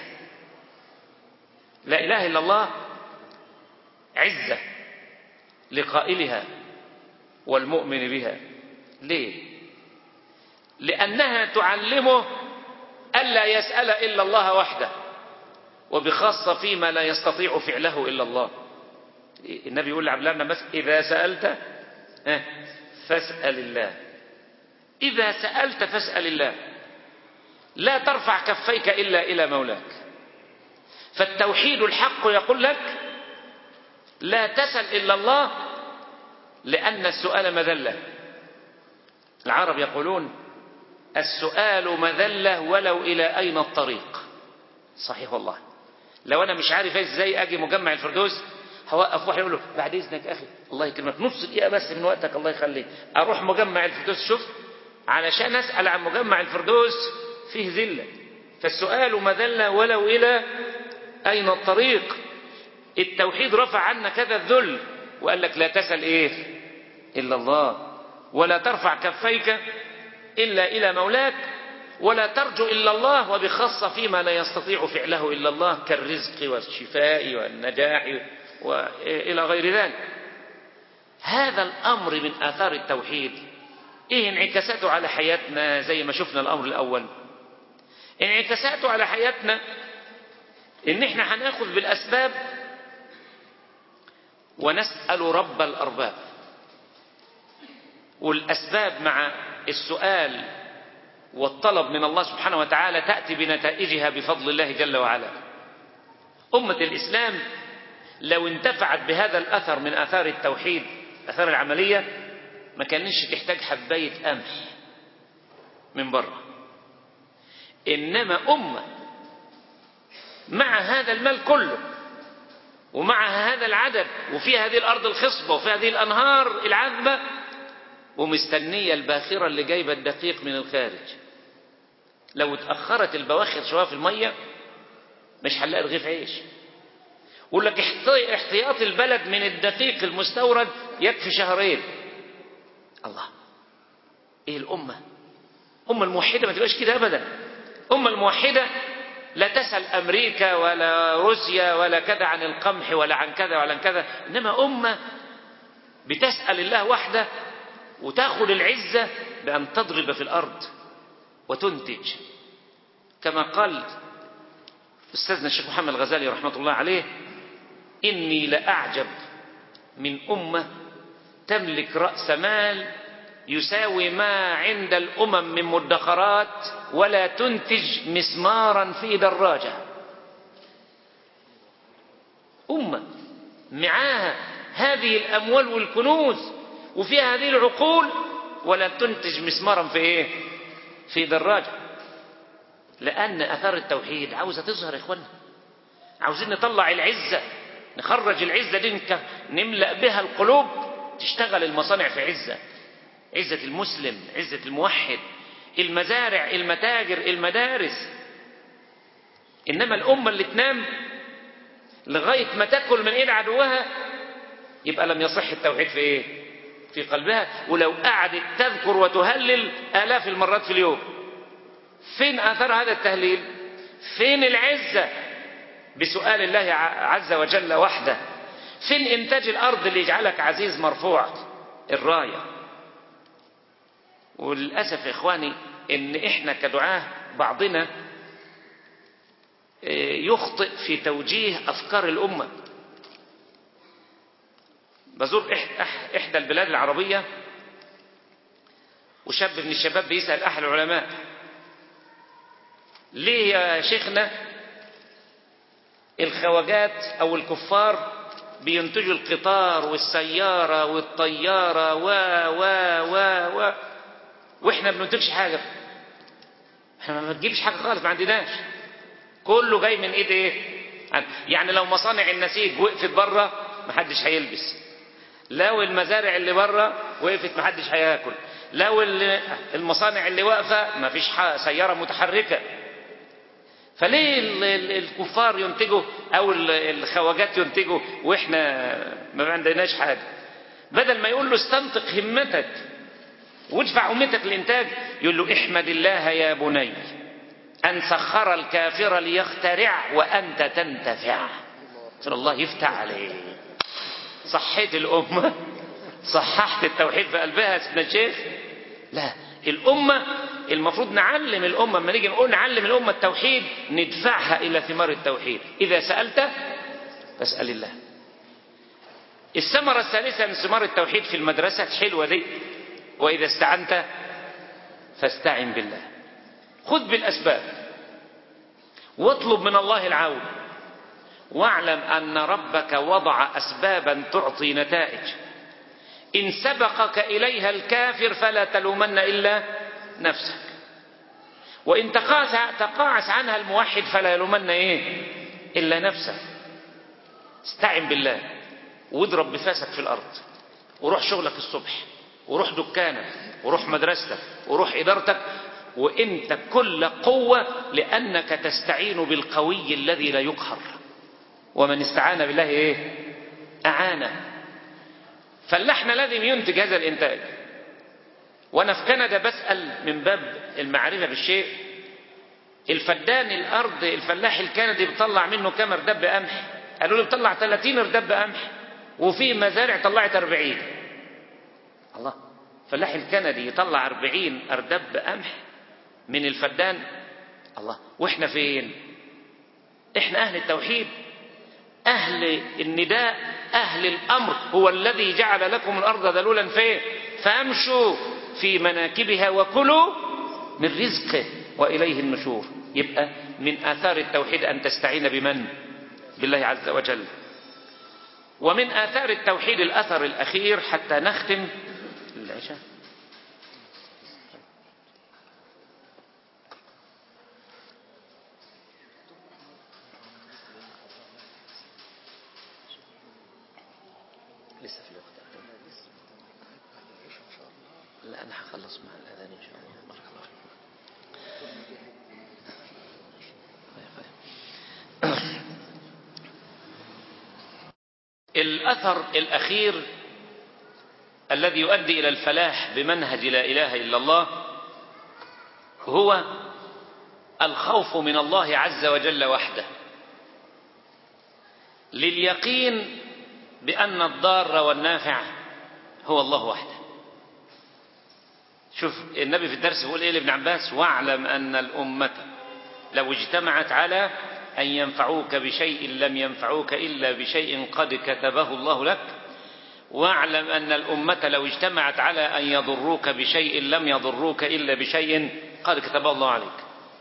لا إله إلا الله عزة لقائلها والمؤمن بها ليه لأنها تعلمه ألا يسأل إلا الله وحده وبخاصة فيما لا يستطيع فعله إلا الله النبي يقول لعبد الله بن إذا سألت فاسأل الله إذا سألت فاسأل الله لا ترفع كفيك إلا إلى مولاك فالتوحيد الحق يقول لك لا تسأل إلا الله لأن السؤال مذلة العرب يقولون السؤال مذلة ولو إلى أين الطريق صحيح والله لو أنا مش عارف إزاي أجي مجمع الفردوس هوقف واحد يقول له بعد إذنك أخي الله يكرمك نص دقيقة بس من وقتك الله يخليك أروح مجمع الفردوس شوف علشان أسأل عن مجمع الفردوس فيه ذلة فالسؤال مذلة ولو إلى أين الطريق التوحيد رفع عنا كذا الذل وقال لك لا تسأل إيه إلا الله ولا ترفع كفيك إلا إلى مولاك ولا ترجو إلا الله وبخاصة فيما لا يستطيع فعله إلا الله كالرزق والشفاء والنجاح وإلى غير ذلك هذا الأمر من آثار التوحيد إيه انعكاساته على حياتنا زي ما شفنا الأمر الأول انعكاساته على حياتنا إن إحنا هناخذ بالأسباب ونسأل رب الأرباب والأسباب مع السؤال والطلب من الله سبحانه وتعالى تأتي بنتائجها بفضل الله جل وعلا أمة الإسلام لو انتفعت بهذا الأثر من آثار التوحيد أثار العملية ما كانش تحتاج حباية قمح من بره إنما أمة مع هذا المال كله ومع هذا العدد وفي هذه الأرض الخصبة وفي هذه الأنهار العذبة ومستنية الباخرة اللي جايبة الدقيق من الخارج لو اتأخرت البواخر شوية في المية مش هنلاقي رغيف عيش يقول لك احتياط البلد من الدقيق المستورد يكفي شهرين الله ايه الأمة أمة الموحدة ما تبقاش كده أبدا أمة الموحدة لا تسأل أمريكا ولا روسيا ولا كذا عن القمح ولا عن كذا ولا عن كذا إنما أمة بتسأل الله وحده وتاخذ العزة بأن تضرب في الأرض وتنتج كما قال أستاذنا الشيخ محمد الغزالي رحمة الله عليه إني لأعجب من أمة تملك رأس مال يساوي ما عند الأمم من مدخرات ولا تنتج مسمارا في دراجة أمة معاها هذه الأموال والكنوز وفيها هذه العقول ولا تنتج مسمارا في ايه في دراجة لأن أثار التوحيد عاوزة تظهر يا إخوانا عاوزين نطلع العزة نخرج العزة دي نملأ بها القلوب تشتغل المصانع في عزة عزة المسلم عزة الموحد المزارع المتاجر المدارس إنما الأمة اللي تنام لغاية ما تأكل من إيد عدوها يبقى لم يصح التوحيد في إيه في قلبها ولو قعدت تذكر وتهلل آلاف المرات في اليوم فين آثار هذا التهليل فين العزة بسؤال الله عز وجل وحده فين إنتاج الأرض اللي يجعلك عزيز مرفوع الراية وللأسف يا إخواني إن إحنا كدعاة بعضنا يخطئ في توجيه أفكار الأمة بزور إحدى البلاد العربية وشاب من الشباب بيسأل أحد العلماء ليه يا شيخنا الخواجات أو الكفار بينتجوا القطار والسيارة والطيارة و و و و واحنا ما بننتجش حاجة احنا ما بنجيبش حاجة خالص ما عندناش كله جاي من ايد ايه يعني لو مصانع النسيج وقفت بره ما حدش هيلبس لو المزارع اللي بره وقفت ما حدش هياكل لو المصانع اللي واقفة ما فيش سيارة متحركة فليه الكفار ينتجوا او الخواجات ينتجوا واحنا ما عندناش حاجة بدل ما يقول له استنطق همتك وادفع همتك للانتاج يقول له احمد الله يا بني ان سخر الكافر ليخترع وانت تنتفع صلى الله يفتح عليه صحيت الامه صححت التوحيد في قلبها سيدنا الشيخ لا الامه المفروض نعلم الأمة لما نيجي نقول نعلم الأمة التوحيد ندفعها إلى ثمار التوحيد إذا سألت فاسأل الله الثمرة الثالثة من ثمار التوحيد في المدرسة حلوة دي وإذا استعنت فاستعن بالله خذ بالأسباب واطلب من الله العون واعلم أن ربك وضع أسبابا تعطي نتائج إن سبقك إليها الكافر فلا تلومن إلا نفسك وإن تقاعس عنها الموحد فلا يلومن إيه إلا نفسه استعن بالله واضرب بفاسك في الأرض وروح شغلك الصبح وروح دكانك وروح مدرستك وروح إدارتك وانت كل قوة لأنك تستعين بالقوي الذي لا يقهر ومن استعان بالله ايه أعانه فاللحن لازم ينتج هذا الإنتاج وأنا في كندا بسأل من باب المعرفة بالشيء الفدان الأرض الفلاح الكندي بيطلع منه كم اردب قمح قالوا له بيطلع 30 اردب قمح وفي مزارع طلعت 40 الله الفلاح الكندي يطلع 40 اردب قمح من الفدان الله واحنا فين احنا اهل التوحيد اهل النداء اهل الامر هو الذي جعل لكم الارض ذلولا فين فامشوا في مناكبها وكلوا من رزقه واليه النشور يبقى من اثار التوحيد ان تستعين بمن بالله عز وجل ومن اثار التوحيد الاثر الاخير حتى نختم العشاء لسه في الوقت لا انا هخلص مع الاذان ان شاء الله بارك الله فيكم طيب طيب. الاثر الاخير الذي يؤدي الى الفلاح بمنهج لا اله الا الله هو الخوف من الله عز وجل وحده لليقين بأن الضار والنافع هو الله وحده شوف النبي في الدرس بيقول ايه لابن عباس واعلم أن الأمة لو اجتمعت على أن ينفعوك بشيء لم ينفعوك إلا بشيء قد كتبه الله لك واعلم أن الأمة لو اجتمعت على أن يضروك بشيء لم يضروك إلا بشيء قد كتبه الله عليك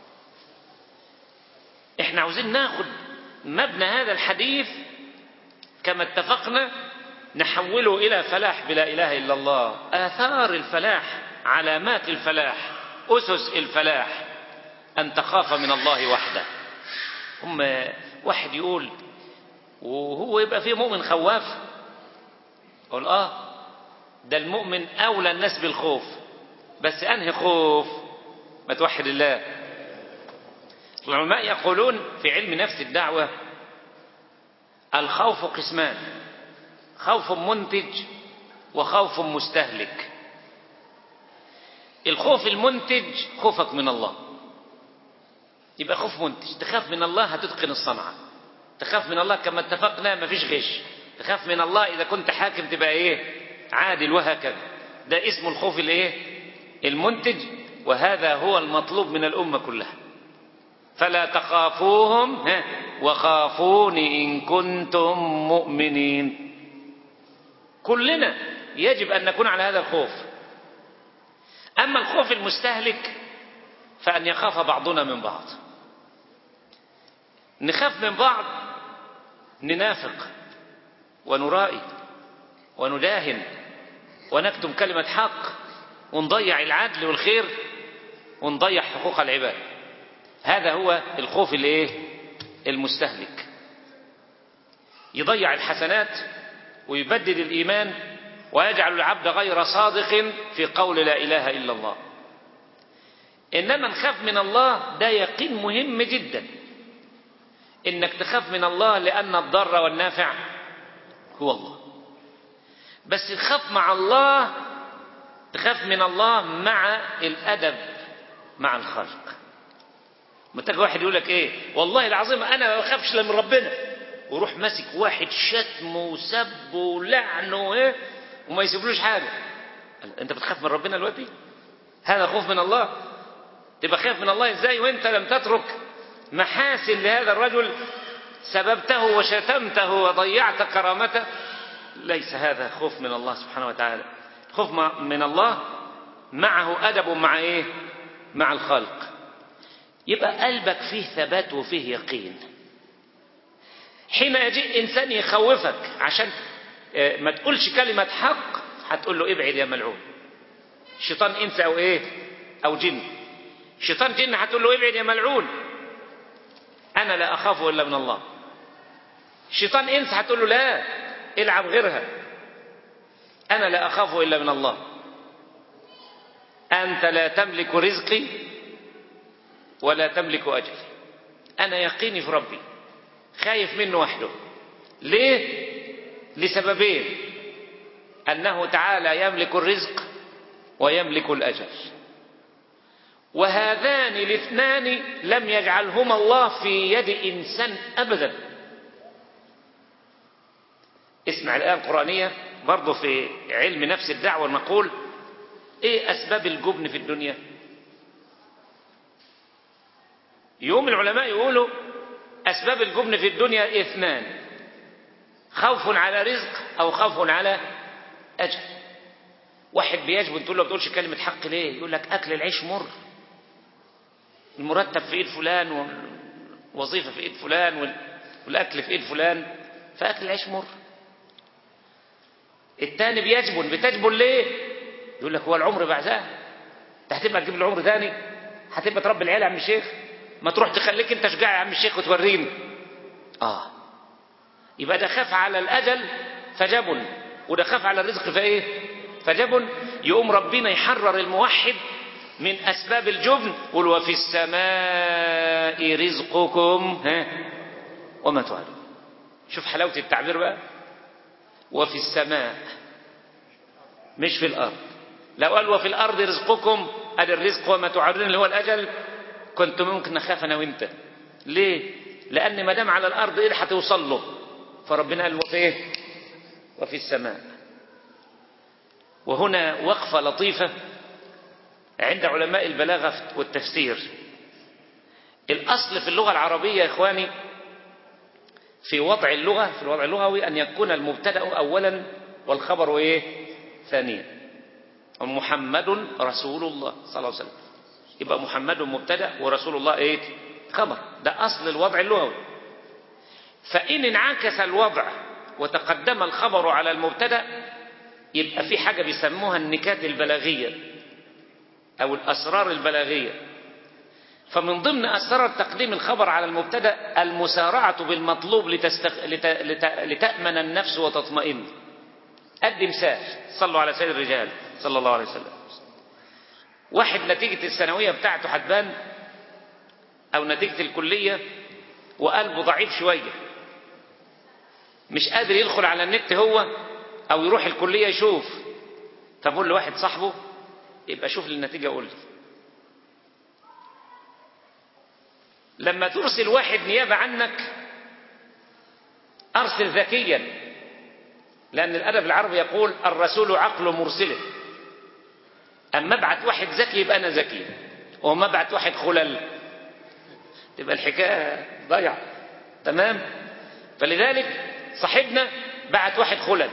احنا عاوزين ناخد مبنى هذا الحديث كما اتفقنا نحوله إلى فلاح بلا إله إلا الله آثار الفلاح علامات الفلاح أسس الفلاح أن تخاف من الله وحده هم واحد يقول وهو يبقى فيه مؤمن خواف يقول آه ده المؤمن أولى الناس بالخوف بس أنهي خوف ما توحد الله العلماء يقولون في علم نفس الدعوة الخوف قسمان خوف منتج وخوف مستهلك الخوف المنتج خوفك من الله يبقى خوف منتج تخاف من الله هتتقن الصنعة تخاف من الله كما اتفقنا مفيش غش تخاف من الله إذا كنت حاكم تبقى إيه عادل وهكذا ده اسمه الخوف الإيه المنتج وهذا هو المطلوب من الأمة كلها فلا تخافوهم ها وخافوني إن كنتم مؤمنين كلنا يجب أن نكون على هذا الخوف أما الخوف المستهلك فأن يخاف بعضنا من بعض نخاف من بعض ننافق ونرائي ونداهن ونكتم كلمة حق ونضيع العدل والخير ونضيع حقوق العباد هذا هو الخوف الايه المستهلك يضيع الحسنات ويبدد الإيمان ويجعل العبد غير صادق في قول لا إله إلا الله إنما نخاف من الله ده يقين مهم جدا إنك تخاف من الله لأن الضر والنافع هو الله بس تخاف مع الله تخاف من الله مع الأدب مع الخلق ما تجي واحد يقول لك ايه والله العظيم انا ما بخافش الا من ربنا ويروح ماسك واحد شتمه وسبه ولعنه ايه وما يسيبلوش حاجه انت بتخاف من ربنا دلوقتي هذا خوف من الله تبقى خايف من الله ازاي وانت لم تترك محاسن لهذا الرجل سببته وشتمته وضيعت كرامته ليس هذا خوف من الله سبحانه وتعالى خوف من الله معه أدب مع إيه مع الخلق يبقى قلبك فيه ثبات وفيه يقين حين يجي إنسان يخوفك عشان ما تقولش كلمة حق هتقول له ابعد يا ملعون شيطان إنس أو إيه أو جن شيطان جن هتقول له ابعد يا ملعون أنا لا أخاف إلا من الله شيطان إنس هتقول له لا العب غيرها أنا لا أخاف إلا من الله أنت لا تملك رزقي ولا تملك أجلي أنا يقيني في ربي خايف منه وحده ليه لسببين أنه تعالى يملك الرزق ويملك الأجل وهذان الاثنان لم يجعلهما الله في يد إنسان أبدا اسمع الآية القرآنية برضه في علم نفس الدعوة نقول ايه أسباب الجبن في الدنيا يوم العلماء يقولوا أسباب الجبن في الدنيا اثنان خوف على رزق أو خوف على أجل واحد بيجبن تقول له ما بتقولش كلمة حق ليه يقول لك أكل العيش مر المرتب في إيد فلان والوظيفة في إيد فلان والأكل في إيد فلان فأكل العيش مر التاني بيجبن بتجبن ليه يقول لك هو العمر بعزاه انت هتبقى تجيب العمر تاني هتبقى تربي العيال يا عم الشيخ ما تروح تخليك انت شجاع يا عم الشيخ وتوريني اه يبقى ده خاف على الاجل فجبن وده خاف على الرزق فايه فجبن يقوم ربنا يحرر الموحد من اسباب الجبن قل وفي السماء رزقكم ها وما توعدون شوف حلاوه التعبير بقى وفي السماء مش في الأرض لو قال وفي الأرض رزقكم أدي الرزق وما توعدون اللي هو الأجل كنت ممكن أخاف أنا وأنت ليه؟ لأن ما دام على الأرض إيه هتوصل له فربنا قال وفي إيه؟ وفي السماء وهنا وقفة لطيفة عند علماء البلاغة والتفسير الأصل في اللغة العربية يا إخواني في وضع اللغة في الوضع اللغوي أن يكون المبتدأ أولا والخبر إيه ثانيا محمد رسول الله صلى الله عليه وسلم يبقى محمد مبتدأ ورسول الله إيه خبر ده أصل الوضع اللغوي فإن انعكس الوضع وتقدم الخبر على المبتدأ يبقى في حاجة بيسموها النكات البلاغية أو الأسرار البلاغية فمن ضمن أسرار تقديم الخبر على المبتدأ المسارعة بالمطلوب لتستخ... لت... لت... لتأمن النفس وتطمئن أدي مثال صلوا على سيد الرجال صلى الله عليه وسلم واحد نتيجة الثانوية بتاعته هتبان أو نتيجة الكلية وقلبه ضعيف شوية مش قادر يدخل على النت هو أو يروح الكلية يشوف فبقول لواحد صاحبه يبقى شوف لي النتيجة قول لي لما ترسل واحد نيابة عنك أرسل ذكيا لأن الأدب العربي يقول الرسول عقل مرسله أما ابعت واحد ذكي يبقى أنا ذكي وما ابعت واحد خلل تبقى الحكاية ضيع تمام فلذلك صاحبنا بعت واحد خلل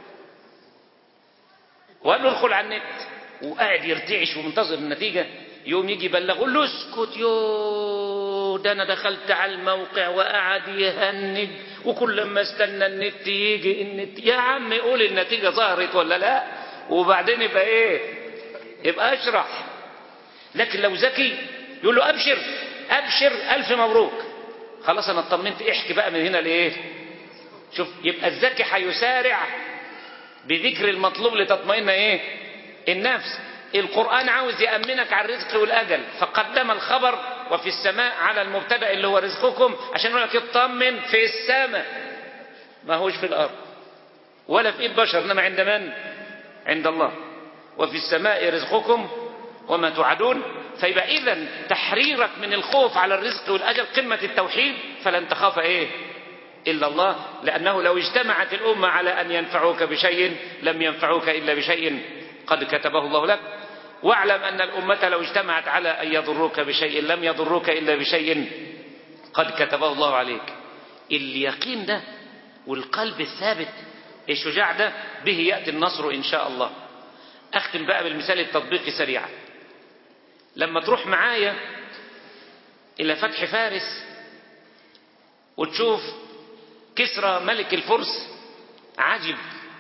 وقال له ادخل على النت وقاعد يرتعش ومنتظر النتيجة يوم يجي يبلغ قول له اسكت يو ده انا دخلت على الموقع وقعد يهنج وكل ما استنى النت يجي النت يا عم قول النتيجة ظهرت ولا لا وبعدين يبقى ايه يبقى اشرح لكن لو ذكي يقول له ابشر ابشر الف مبروك خلاص انا اطمنت احكي بقى من هنا لايه شوف يبقى الذكي هيسارع بذكر المطلوب لتطمئن ايه النفس القرآن عاوز يأمنك على الرزق والأجل فقدم الخبر وفي السماء على المبتدأ اللي هو رزقكم عشان يقول لك اطمن في السماء ما هوش في الأرض ولا في إيد بشر إنما عند من؟ عند الله وفي السماء رزقكم وما توعدون فيبقى إذا تحريرك من الخوف على الرزق والأجل قمة التوحيد فلن تخاف إيه؟ إلا الله لأنه لو اجتمعت الأمة على أن ينفعوك بشيء لم ينفعوك إلا بشيء قد كتبه الله لك واعلم أن الأمة لو اجتمعت على أن يضروك بشيء لم يضروك إلا بشيء قد كتبه الله عليك اليقين ده والقلب الثابت الشجاع ده به يأتي النصر إن شاء الله أختم بقى بالمثال التطبيقي سريعا لما تروح معايا إلى فتح فارس وتشوف كسرى ملك الفرس عجب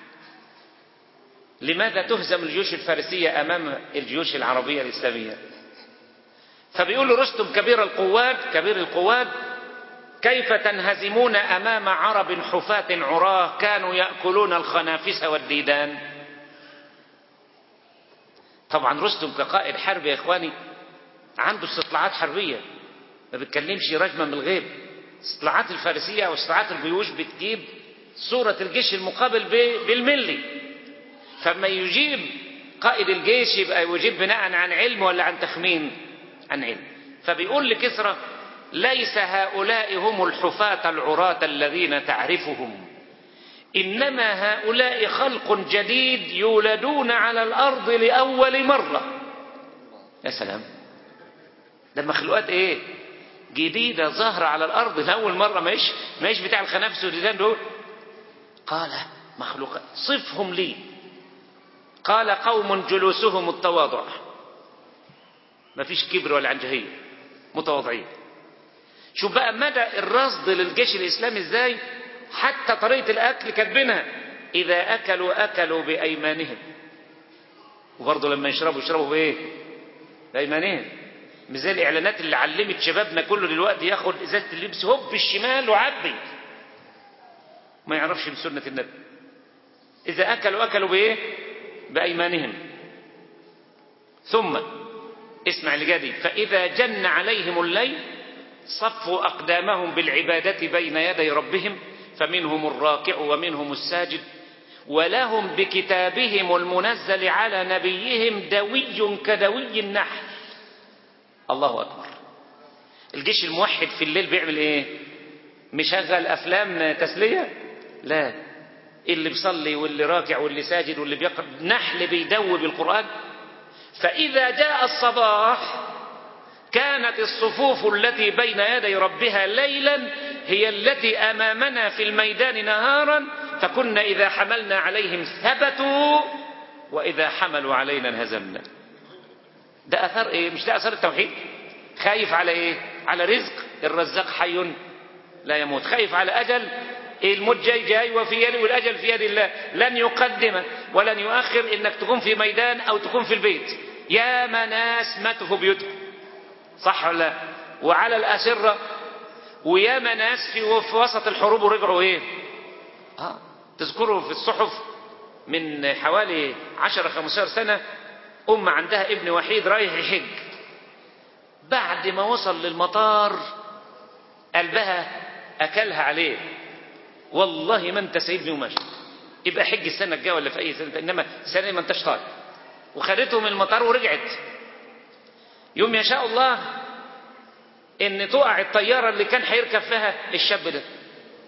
لماذا تهزم الجيوش الفارسية أمام الجيوش العربية الإسلامية فبيقول رستم كبير القوات كبير القوات كيف تنهزمون أمام عرب حفاة عراه كانوا يأكلون الخنافس والديدان طبعا رستم كقائد حرب يا إخواني عنده استطلاعات حربية ما بيتكلمش رجما بالغيب استطلاعات الفارسية أو استطلاعات الجيوش بتجيب صورة الجيش المقابل بالملي فما يجيب قائد الجيش يبقى يجيب بناء عن علم ولا عن تخمين عن علم فبيقول لكسرى ليس هؤلاء هم الحفاة العراة الذين تعرفهم إنما هؤلاء خلق جديد يولدون على الأرض لأول مرة يا سلام ده مخلوقات ايه جديدة ظاهرة على الأرض لأول مرة ماش ماش بتاع الخنافس والديدان دول قال مخلوقات صفهم لي قال قوم جلوسهم التواضع ما فيش كبر ولا عنجهية متواضعين شوف بقى مدى الرصد للجيش الإسلامي ازاي حتى طريقة الأكل كاتبينها إذا أكلوا أكلوا بأيمانهم وبرضه لما يشربوا يشربوا بإيه؟ بأيمانهم مش زي الإعلانات اللي علمت شبابنا كله دلوقتي ياخد إزازة اللبس هوب بالشمال وعبي ما يعرفش من سنة النبي إذا أكلوا أكلوا بإيه؟ بأيمانهم ثم اسمع الجدي فإذا جن عليهم الليل صفوا أقدامهم بالعبادة بين يدي ربهم فمنهم الراكع ومنهم الساجد ولهم بكتابهم المنزل على نبيهم دوي كدوي النحل الله أكبر الجيش الموحد في الليل بيعمل ايه مشغل أفلام تسلية لا اللي بيصلي واللي راكع واللي ساجد واللي بيقرأ نحل بيدوي بالقرآن فإذا جاء الصباح كانت الصفوف التي بين يدي ربها ليلا هي التي أمامنا في الميدان نهارا فكنا إذا حملنا عليهم ثبتوا وإذا حملوا علينا انهزمنا ده أثر إيه مش ده أثر التوحيد خايف على إيه على رزق الرزاق حي لا يموت خايف على أجل الموت جاي جاي وفي يد والأجل في يد الله لن يقدم ولن يؤخر إنك تكون في ميدان أو تكون في البيت يا ناس ماتوا في بيوتهم صح ولا لا وعلى الأسرة ويا ناس في وسط الحروب ورجعوا ايه آه. تذكروا في الصحف من حوالي 10 15 سنة أم عندها ابن وحيد رايح يحج بعد ما وصل للمطار قلبها أكلها عليه والله ما انت سايبني وماشي يبقى حج السنة الجاية ولا في أي سنة إنما السنة ما انتش طالع وخدته من المطار ورجعت يوم يشاء الله ان تقع الطيارة اللي كان هيركب فيها الشاب ده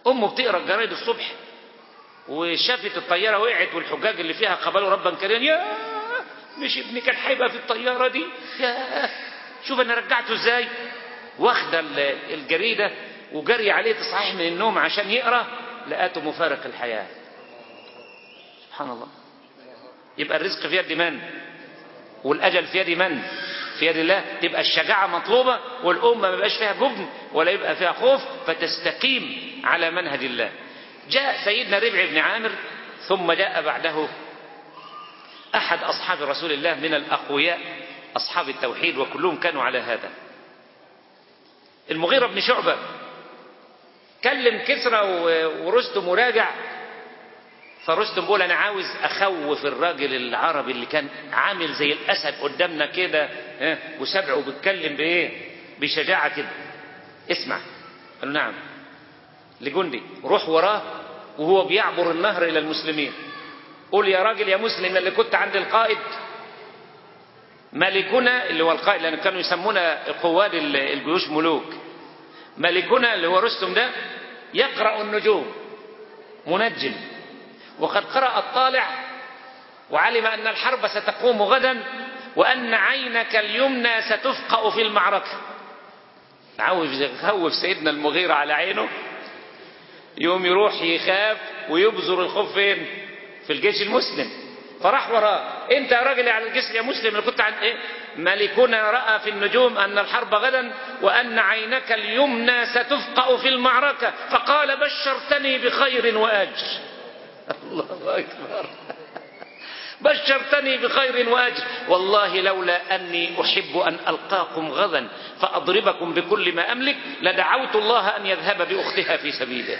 أمه بتقرأ الجرايد الصبح وشافت الطيارة وقعت والحجاج اللي فيها قبلوا ربا كريما يا مش ابني كان هيبقى في الطيارة دي يا شوف أنا رجعته إزاي واخدة الجريدة وجري عليه تصحيح من النوم عشان يقرأ لقاته مفارق الحياة سبحان الله يبقى الرزق في يد من والأجل في يد من في يد الله تبقى الشجاعة مطلوبة والأمة ما يبقاش فيها جبن ولا يبقى فيها خوف فتستقيم على منهج الله جاء سيدنا ربع بن عامر ثم جاء بعده أحد أصحاب رسول الله من الأقوياء أصحاب التوحيد وكلهم كانوا على هذا المغيرة بن شعبة كلم كسرى ورستم وراجع فرستم بيقول انا عاوز اخوف الراجل العربي اللي كان عامل زي الاسد قدامنا كده ها وسبعه بيتكلم بايه بشجاعه كده اسمع قال له نعم لجندي روح وراه وهو بيعبر النهر الى المسلمين قول يا راجل يا مسلم اللي كنت عند القائد ملكنا اللي هو القائد لان كانوا يسمونا قواد الجيوش ملوك ملكنا اللي هو رستم ده يقرا النجوم منجم وقد قرأ الطالع وعلم أن الحرب ستقوم غدا وأن عينك اليمنى ستفقأ في المعركة عاوز يخوف سيدنا المغيرة على عينه يوم يروح يخاف ويبذر الخوف فين في الجيش المسلم فراح وراه انت يا راجل على الجيش يا مسلم اللي كنت عن ايه ملكنا رأى في النجوم أن الحرب غدا وأن عينك اليمنى ستفقأ في المعركة فقال بشرتني بخير وأجر الله أكبر بشرتني بخير وأجر والله لولا أني أحب أن ألقاكم غدا فأضربكم بكل ما أملك لدعوت الله أن يذهب بأختها في سبيله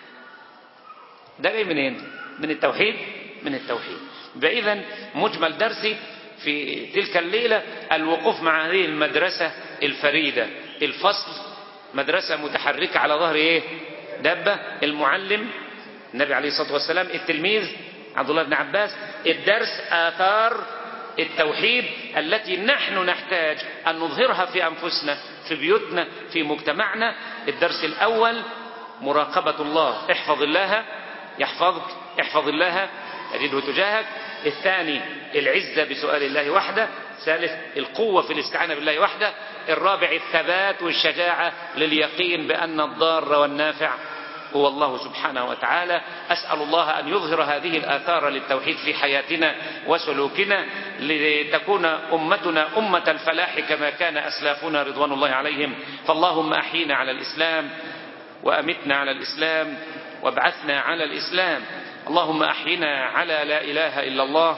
ده جاي منين من التوحيد من التوحيد فإذا مجمل درسي في تلك الليلة الوقوف مع هذه المدرسة الفريدة الفصل مدرسة متحركة على ظهر ايه دبة المعلم النبي عليه الصلاة والسلام التلميذ عبد الله بن عباس الدرس آثار التوحيد التي نحن نحتاج أن نظهرها في أنفسنا في بيوتنا في مجتمعنا الدرس الأول مراقبة الله احفظ الله يحفظك احفظ الله تجده تجاهك الثاني العزة بسؤال الله وحده ثالث القوة في الاستعانة بالله وحده الرابع الثبات والشجاعة لليقين بأن الضار والنافع هو الله سبحانه وتعالى أسأل الله أن يظهر هذه الآثار للتوحيد في حياتنا وسلوكنا لتكون أمتنا أمة الفلاح كما كان أسلافنا رضوان الله عليهم فاللهم أحينا على الإسلام وأمتنا على الإسلام وابعثنا على الإسلام اللهم أحينا على لا إله إلا الله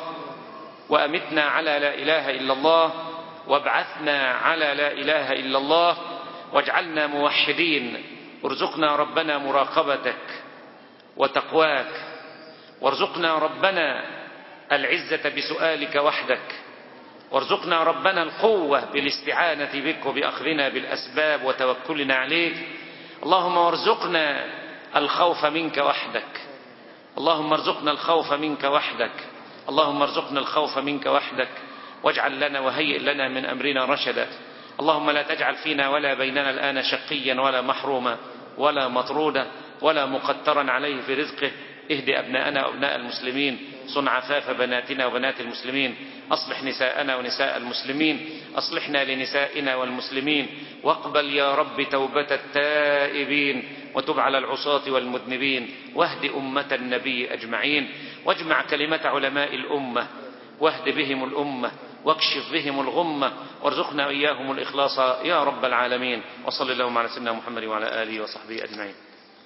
وأمتنا على لا إله إلا الله وابعثنا على لا إله إلا الله واجعلنا موحدين ارزقنا ربنا مراقبتك وتقواك وارزقنا ربنا العزة بسؤالك وحدك وارزقنا ربنا القوة بالاستعانة بك وبأخذنا بالأسباب وتوكلنا عليك اللهم وارزقنا الخوف منك وحدك اللهم ارزقنا الخوف منك وحدك اللهم ارزقنا الخوف منك وحدك واجعل لنا وهيئ لنا من أمرنا رشدا اللهم لا تجعل فينا ولا بيننا الآن شقيا ولا محروما ولا مطرودا ولا مقترا عليه في رزقه اهد أبناءنا وأبناء المسلمين صن عفاف بناتنا وبنات المسلمين أصلح نساءنا ونساء المسلمين أصلحنا لنسائنا والمسلمين واقبل يا رب توبة التائبين وتب على العصاة والمذنبين واهد أمة النبي أجمعين واجمع كلمة علماء الأمة واهد بهم الأمة واكشف بهم الغمة وارزقنا إياهم الإخلاص يا رب العالمين وصل اللهم على سيدنا محمد وعلى آله وصحبه أجمعين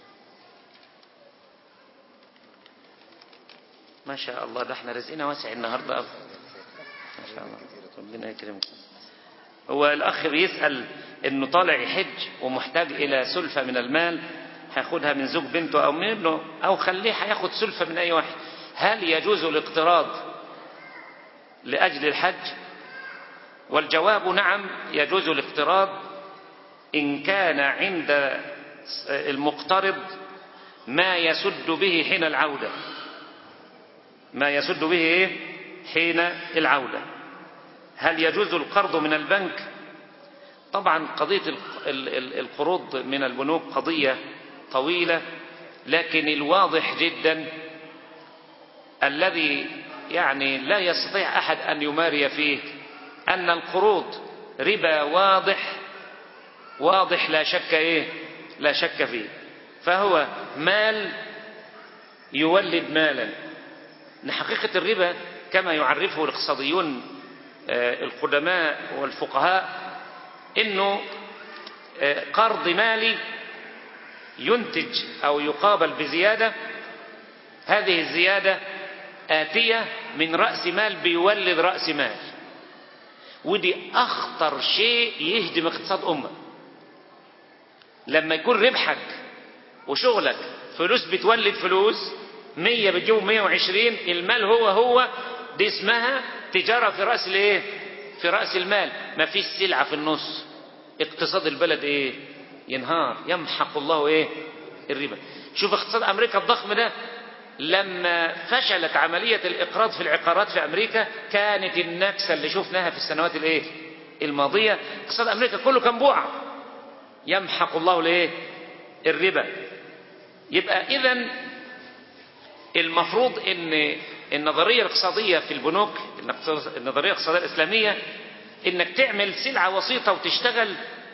ما شاء الله ده احنا رزقنا واسع النهارده ما شاء الله ربنا يكرمكم هو الأخ بيسأل إنه طالع يحج ومحتاج إلى سلفة من المال هياخدها من زوج بنته أو من ابنه أو خليه هياخد سلفة من أي واحد هل يجوز الاقتراض لأجل الحج والجواب نعم يجوز الاقتراض إن كان عند المقترض ما يسد به حين العودة ما يسد به إيه؟ حين العودة هل يجوز القرض من البنك طبعا قضية القروض من البنوك قضية طويلة لكن الواضح جدا الذي يعني لا يستطيع أحد أن يماري فيه أن القروض ربا واضح واضح لا شك إيه لا شك فيه فهو مال يولد مالا ان حقيقة الربا كما يعرفه الاقتصاديون القدماء والفقهاء انه قرض مالي ينتج او يقابل بزيادة هذه الزيادة آتية من رأس مال بيولد رأس مال ودي أخطر شيء يهدم اقتصاد أمة لما يكون ربحك وشغلك فلوس بتولد فلوس مية بتجيب مية وعشرين المال هو هو دي اسمها تجارة في رأس الايه في رأس المال ما فيش سلعة في النص اقتصاد البلد ايه ينهار يمحق الله ايه الربا شوف اقتصاد امريكا الضخم ده لما فشلت عملية الاقراض في العقارات في امريكا كانت النكسة اللي شفناها في السنوات الايه الماضية اقتصاد امريكا كله كان بوعة يمحق الله الايه الربا يبقى اذا المفروض ان النظريه الاقتصاديه في البنوك النظريه الاقتصاديه الاسلاميه انك تعمل سلعه وسيطه وتشتغل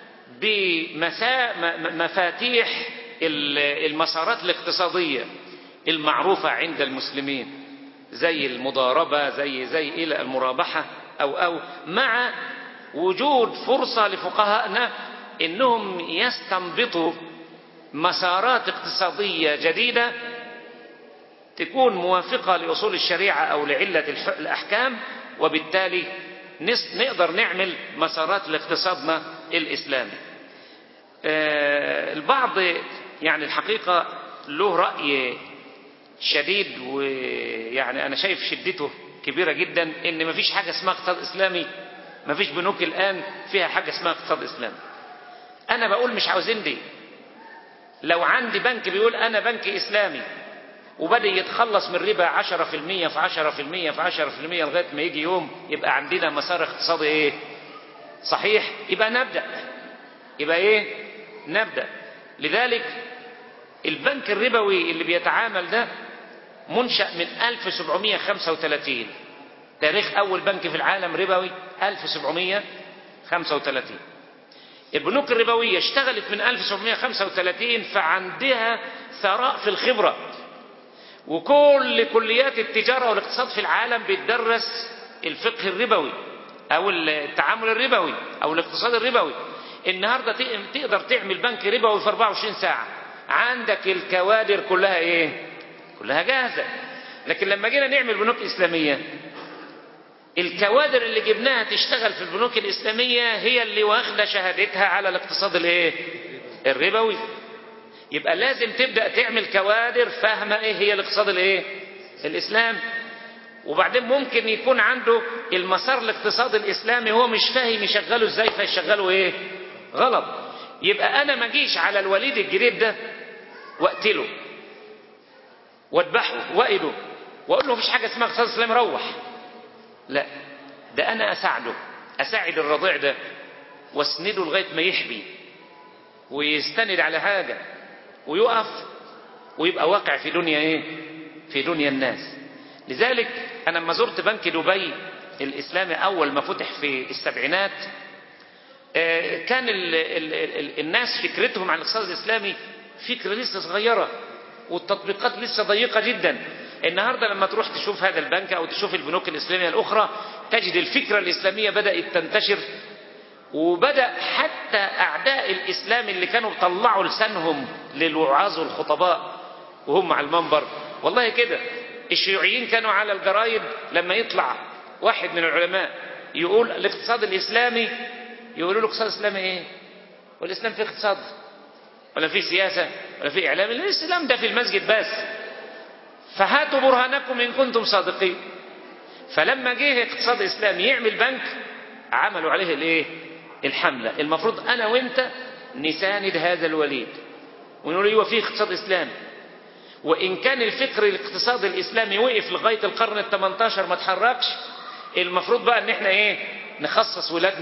بمفاتيح المسارات الاقتصاديه المعروفه عند المسلمين زي المضاربه زي زي الى المرابحه او او مع وجود فرصه لفقهائنا انهم يستنبطوا مسارات اقتصادية جديدة تكون موافقة لأصول الشريعة أو لعلة الأحكام وبالتالي نقدر نعمل مسارات لاقتصادنا الإسلامي البعض يعني الحقيقة له رأي شديد ويعني أنا شايف شدته كبيرة جدا إن مفيش حاجة اسمها اقتصاد إسلامي مفيش بنوك الآن فيها حاجة اسمها اقتصاد إسلامي أنا بقول مش عاوزين دي لو عندي بنك بيقول أنا بنك إسلامي وبدأ يتخلص من ربا 10% في 10% في 10% لغاية ما يجي يوم يبقى عندنا مسار اقتصادي إيه صحيح يبقى نبدأ يبقى إيه نبدأ لذلك البنك الربوي اللي بيتعامل ده منشأ من 1735 تاريخ أول بنك في العالم ربوي 1735 البنوك الربوية اشتغلت من 1735 فعندها ثراء في الخبرة وكل كليات التجارة والاقتصاد في العالم بتدرس الفقه الربوي أو التعامل الربوي أو الاقتصاد الربوي النهاردة تقدر تعمل بنك ربوي في 24 ساعة عندك الكوادر كلها ايه كلها جاهزة لكن لما جينا نعمل بنوك إسلامية الكوادر اللي جبناها تشتغل في البنوك الإسلامية هي اللي واخدة شهادتها على الاقتصاد الايه الربوي يبقى لازم تبدأ تعمل كوادر فاهمة ايه هي الاقتصاد الايه الإسلام وبعدين ممكن يكون عنده المسار الاقتصادي الإسلامي هو مش فاهم يشغله ازاي فيشغله ايه غلط يبقى أنا ما اجيش على الوليد الجديد ده واقتله واذبحه واقله واقول له مفيش حاجة اسمها اقتصاد إسلامي روح لا ده أنا أساعده أساعد الرضيع ده واسنده لغاية ما يحبي ويستند على حاجة ويقف ويبقى واقع في دنيا ايه في دنيا الناس لذلك أنا لما زرت بنك دبي الإسلامي أول ما فتح في السبعينات كان ال ال ال الناس فكرتهم عن الاقتصاد الإسلامي فكرة لسه صغيرة والتطبيقات لسه ضيقة جدا النهاردة لما تروح تشوف هذا البنك أو تشوف البنوك الإسلامية الأخرى تجد الفكرة الإسلامية بدأت تنتشر وبدأ حتى أعداء الإسلام اللي كانوا طلعوا لسانهم للوعاظ والخطباء وهم على المنبر والله كده الشيوعيين كانوا على الجرايد لما يطلع واحد من العلماء يقول الاقتصاد الإسلامي يقولوا له اقتصاد إسلامي إيه والإسلام فيه اقتصاد ولا فيه سياسة ولا فيه إعلام الإسلام ده في المسجد بس فهاتوا برهانكم إن كنتم صادقين فلما جه اقتصاد إسلامي يعمل بنك عملوا عليه الايه الحملة المفروض أنا وإنت نساند هذا الوليد ونقول ايوه فيه اقتصاد إسلامي وإن كان الفكر الاقتصادي الإسلامي وقف لغاية القرن ال 18 ما تحركش المفروض بقى إن إحنا إيه نخصص ولادنا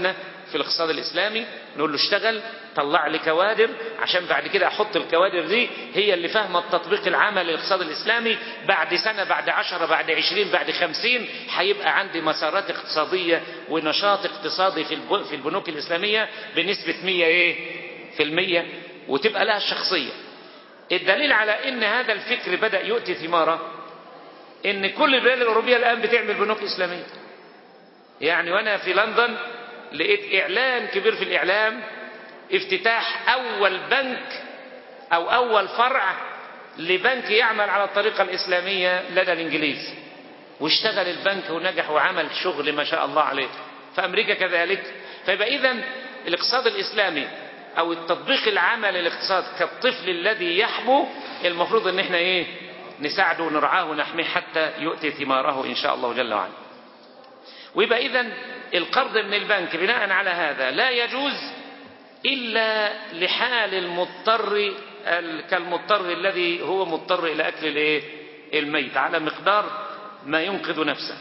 في الاقتصاد الإسلامي نقول له اشتغل طلع لي كوادر عشان بعد كده أحط الكوادر دي هي اللي فاهمة التطبيق العملي للاقتصاد الإسلامي بعد سنة بعد عشرة بعد عشرين بعد خمسين هيبقى عندي مسارات اقتصادية ونشاط اقتصادي في الب- في البنوك الإسلامية بنسبة مية إيه في المية وتبقى لها الشخصية الدليل على ان هذا الفكر بدأ يؤتي ثماره ان كل البلاد الاوروبيه الان بتعمل بنوك اسلاميه يعني وانا في لندن لقيت اعلان كبير في الاعلام افتتاح اول بنك او اول فرع لبنك يعمل على الطريقه الاسلاميه لدى الانجليز واشتغل البنك ونجح وعمل شغل ما شاء الله عليه في امريكا كذلك فيبقى اذا الاقتصاد الاسلامي او التطبيق العملي للاقتصاد كالطفل الذي يحبو المفروض ان احنا ايه نساعده ونرعاه ونحميه حتى يؤتي ثماره ان شاء الله جل وعلا ويبقى اذا القرض من البنك بناء على هذا لا يجوز الا لحال المضطر ال- كالمضطر الذي هو مضطر الى اكل الايه الميت على مقدار ما ينقذ نفسه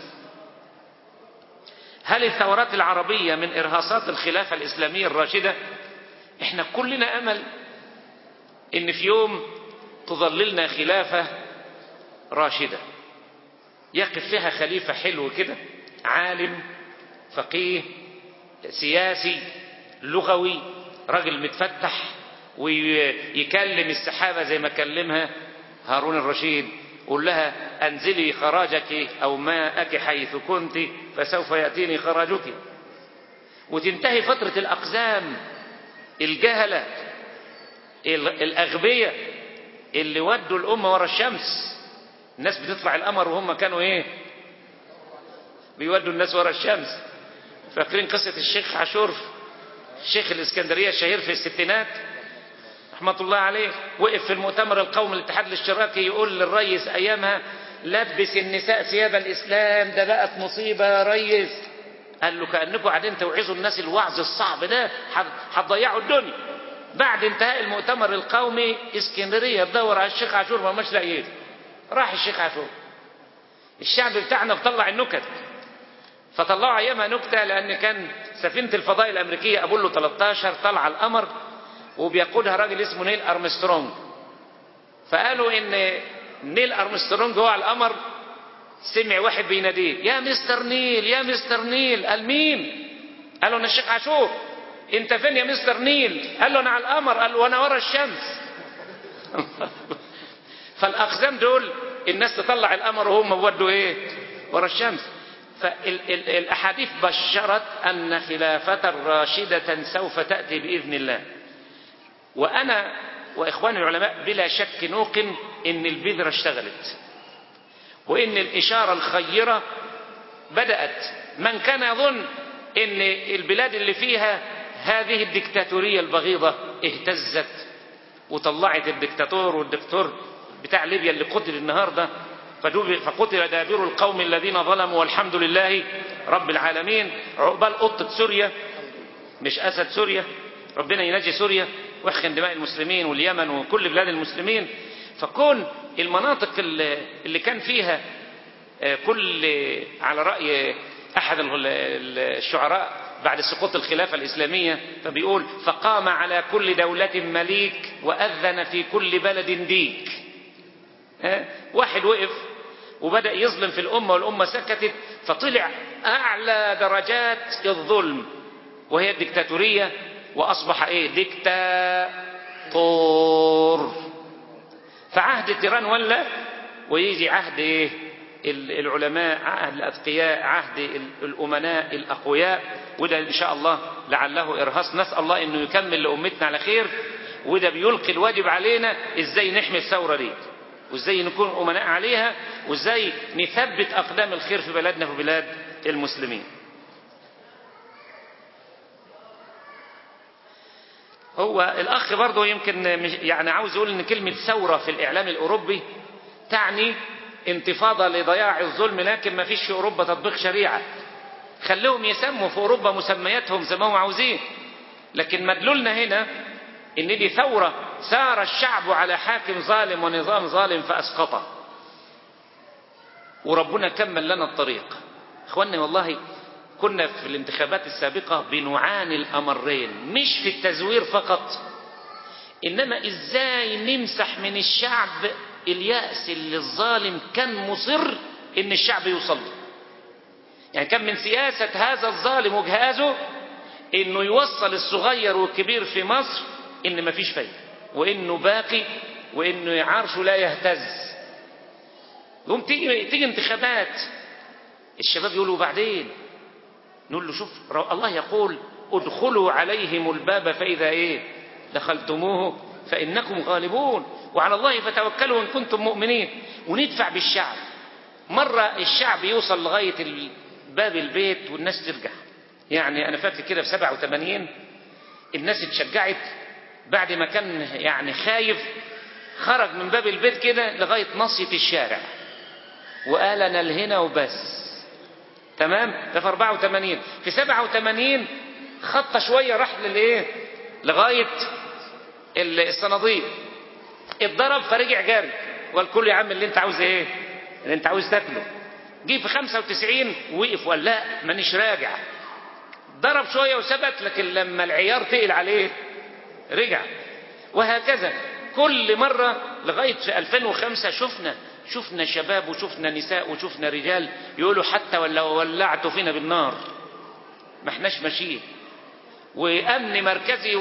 هل الثورات العربية من إرهاصات الخلافة الإسلامية الراشدة احنا كلنا أمل إن في يوم تظللنا خلافة راشدة يقف فيها خليفة حلو كده عالم فقيه سياسي لغوي راجل متفتح ويكلم السحابة زي ما كلمها هارون الرشيد قول لها أنزلي خراجك أو ماءك حيث كنت فسوف يأتيني خراجك وتنتهي فترة الأقزام الجهلة ال- الأغبياء اللي ودوا الأمة ورا الشمس الناس بتطلع القمر وهم كانوا إيه بيودوا الناس ورا الشمس فاكرين قصة الشيخ عاشور الشيخ الإسكندرية الشهير في الستينات رحمة الله عليه وقف في المؤتمر القومي للاتحاد الاشتراكي يقول للريس أيامها لبس النساء ثياب الإسلام ده بقت مصيبة يا ريس قال له كأنكم قاعدين توعظوا الناس الوعظ الصعب ده هت- هتضيعوا الدنيا بعد انتهاء المؤتمر القومي اسكندرية تدور على الشيخ عاشور ما مش لاقيه راح الشيخ عاشور الشعب بتاعنا بطلع النكت فطلعوا ايامها نكته لان كان سفينه الفضاء الامريكيه ابولو 13 طالعه القمر وبيقودها راجل اسمه نيل ارمسترونج فقالوا ان نيل ارمسترونج هو على القمر سمع واحد بيناديه يا مستر نيل يا مستر نيل قال مين قال له انا الشيخ عاشور انت فين يا مستر نيل قال له انا على القمر قال له وانا ورا الشمس فالاقزام دول الناس تطلع القمر وهم بودوا ايه ورا الشمس فالاحاديث بشرت ان خلافه راشده سوف تاتي باذن الله وانا واخواني العلماء بلا شك نوقن ان البذره اشتغلت وان الاشاره الخيره بدات من كان يظن ان البلاد اللي فيها هذه الدكتاتوريه البغيضه اهتزت وطلعت الدكتاتور والدكتور بتاع ليبيا اللي قتل النهارده فدوب- فقتل دابر القوم الذين ظلموا والحمد لله رب العالمين عقبال قطة سوريا مش أسد سوريا ربنا ينجي سوريا ويحقن دماء المسلمين واليمن وكل بلاد المسلمين فكون المناطق اللي اللي كان فيها آه، كل على رأي أحد ال- ال- الشعراء بعد سقوط الخلافة الإسلامية فبيقول فقام على كل دولة مليك وأذن في كل بلد ديك ها؟ واحد وقف وبدأ يظلم في الأمة والأمة سكتت فطلع أعلى درجات الظلم وهي الدكتاتورية وأصبح إيه دكتاتور فعهد تيران ولا ويجي عهد إيه ال- العلماء عهد الأتقياء عهد ال- الأمناء الأقوياء وده إن شاء الله لعله إرهاص نسأل الله إنه يكمل لأمتنا على خير وده بيلقي الواجب علينا إزاي نحمي الثورة دي وإزاي نكون أمناء عليها وإزاي نثبت أقدام الخير في بلدنا وفي بلاد المسلمين هو الأخ برضه يمكن مش- يعني عاوز يقول إن كلمة ثورة في الإعلام الأوروبي تعني انتفاضة لضياع الظلم لكن ما فيش في أوروبا تطبيق شريعة خليهم يسموا في أوروبا مسمياتهم زي ما هم عاوزين لكن مدلولنا هنا إن دي ثورة سار الشعب على حاكم ظالم ونظام ظالم فأسقطه وربنا كمل لنا الطريق اخواني والله كنا في الانتخابات السابقة بنعاني الأمرين مش في التزوير فقط إنما إزاي نمسح من الشعب اليأس اللي الظالم كان مصر إن الشعب يوصل له يعني كان من سياسة هذا الظالم وجهازه إنه يوصل الصغير والكبير في مصر إن مفيش فايدة وإنه باقي وإنه عرشه لا يهتز يقوم تيجي تيجي انتخابات الشباب يقولوا بعدين نقول له شوف الله يقول ادخلوا عليهم الباب فإذا إيه دخلتموه فإنكم غالبون وعلى الله فتوكلوا إن كنتم مؤمنين وندفع بالشعب مرة الشعب يوصل لغاية باب البيت والناس ترجع يعني أنا فاكر كده في 87 الناس اتشجعت بعد ما كان يعني خايف خرج من باب البيت كده لغاية نصية الشارع وقال أنا لهنا وبس تمام ده في 84 في 87 خط شوية راح للايه لغاية الصناديق اتضرب فرجع جاري والكل يا عم اللي انت عاوز ايه اللي انت عاوز تاكله جه في 95 وقف وقال لا مانيش راجع ضرب شوية وثبت لكن لما العيار تقل عليه رجع وهكذا كل مرة لغاية في 2005 شفنا شفنا شباب وشفنا نساء وشفنا رجال يقولوا حتى ولو ولعتوا فينا بالنار ما احناش ماشيين وامن مركزي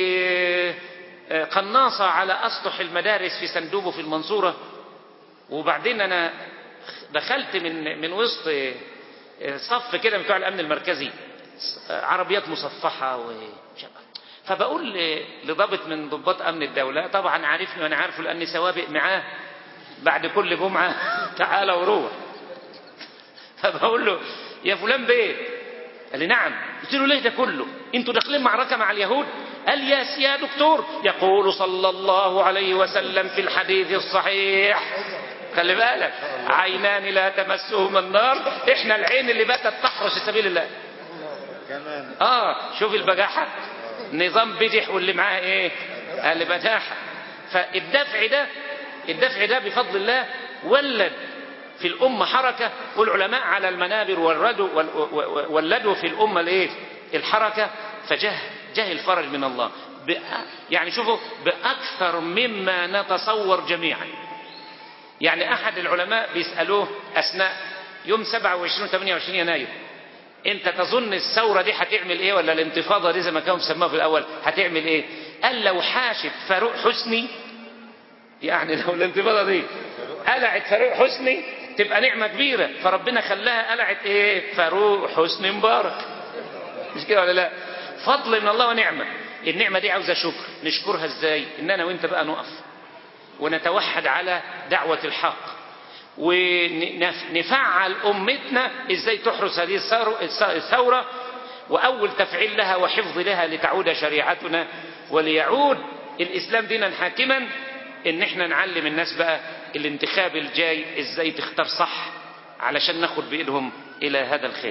وقناصة على اسطح المدارس في سندوب في المنصورة وبعدين انا دخلت من من وسط صف كده بتوع الامن المركزي عربيات مصفحة وشباب فبقول لضابط من ضباط امن الدولة طبعا عارفني وانا عارفه لاني سوابق معاه بعد كل جمعة تعالى وروح فبقول له يا فلان بيه قال لي نعم قلت له ليه ده كله انتوا داخلين معركة مع اليهود قال يا يا دكتور يقول صلى الله عليه وسلم في الحديث الصحيح خلي بالك عينان لا تمسهما النار احنا العين اللي باتت تحرس سبيل الله كمان اه شوف البجاحة نظام بدح واللي معاه ايه قال بجاحة فالدفع ده الدفع ده بفضل الله ولد في الأمة حركة والعلماء على المنابر والردوا ولدوا في الأمة الايه الحركة فجه جه الفرج من الله يعني شوفوا بأكثر مما نتصور جميعا يعني أحد العلماء بيسألوه أثناء يوم 27 28 يناير انت تظن الثورة دي هتعمل ايه ولا الانتفاضة دي زي ما كانوا بيسموها في الاول هتعمل ايه قال لو حاشت فاروق حسني يعني لو الانتفاضة دي قلعت فاروق حسني تبقى نعمة كبيرة فربنا خلاها قلعت ايه فاروق حسني مبارك مش كده ولا لا فضل من الله ونعمة النعمة دي عاوزة شكر نشكرها ازاي ان انا وانت بقى نقف ونتوحد على دعوة الحق ونفعل أمتنا إزاي تحرس هذه الثورة وأول تفعيل لها وحفظ لها لتعود شريعتنا وليعود الإسلام دينا حاكما إن احنا نعلم الناس بقى الانتخاب الجاي إزاي تختار صح علشان ناخد بإيدهم إلى هذا الخير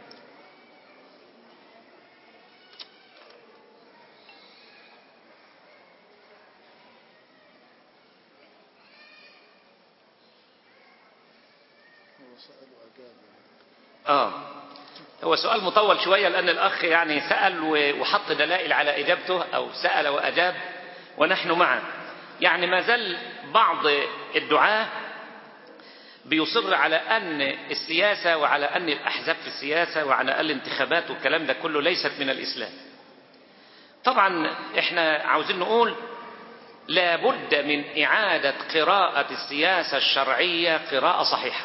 اه هو سؤال مطول شوية لأن الأخ يعني سأل وحط دلائل على إجابته أو سأل وأجاب ونحن معه يعني ما زال بعض الدعاة بيصر على أن السياسة وعلى أن الأحزاب في السياسة وعلى أن الانتخابات والكلام ده كله ليست من الإسلام طبعا احنا عاوزين نقول لابد من إعادة قراءة السياسة الشرعية قراءة صحيحة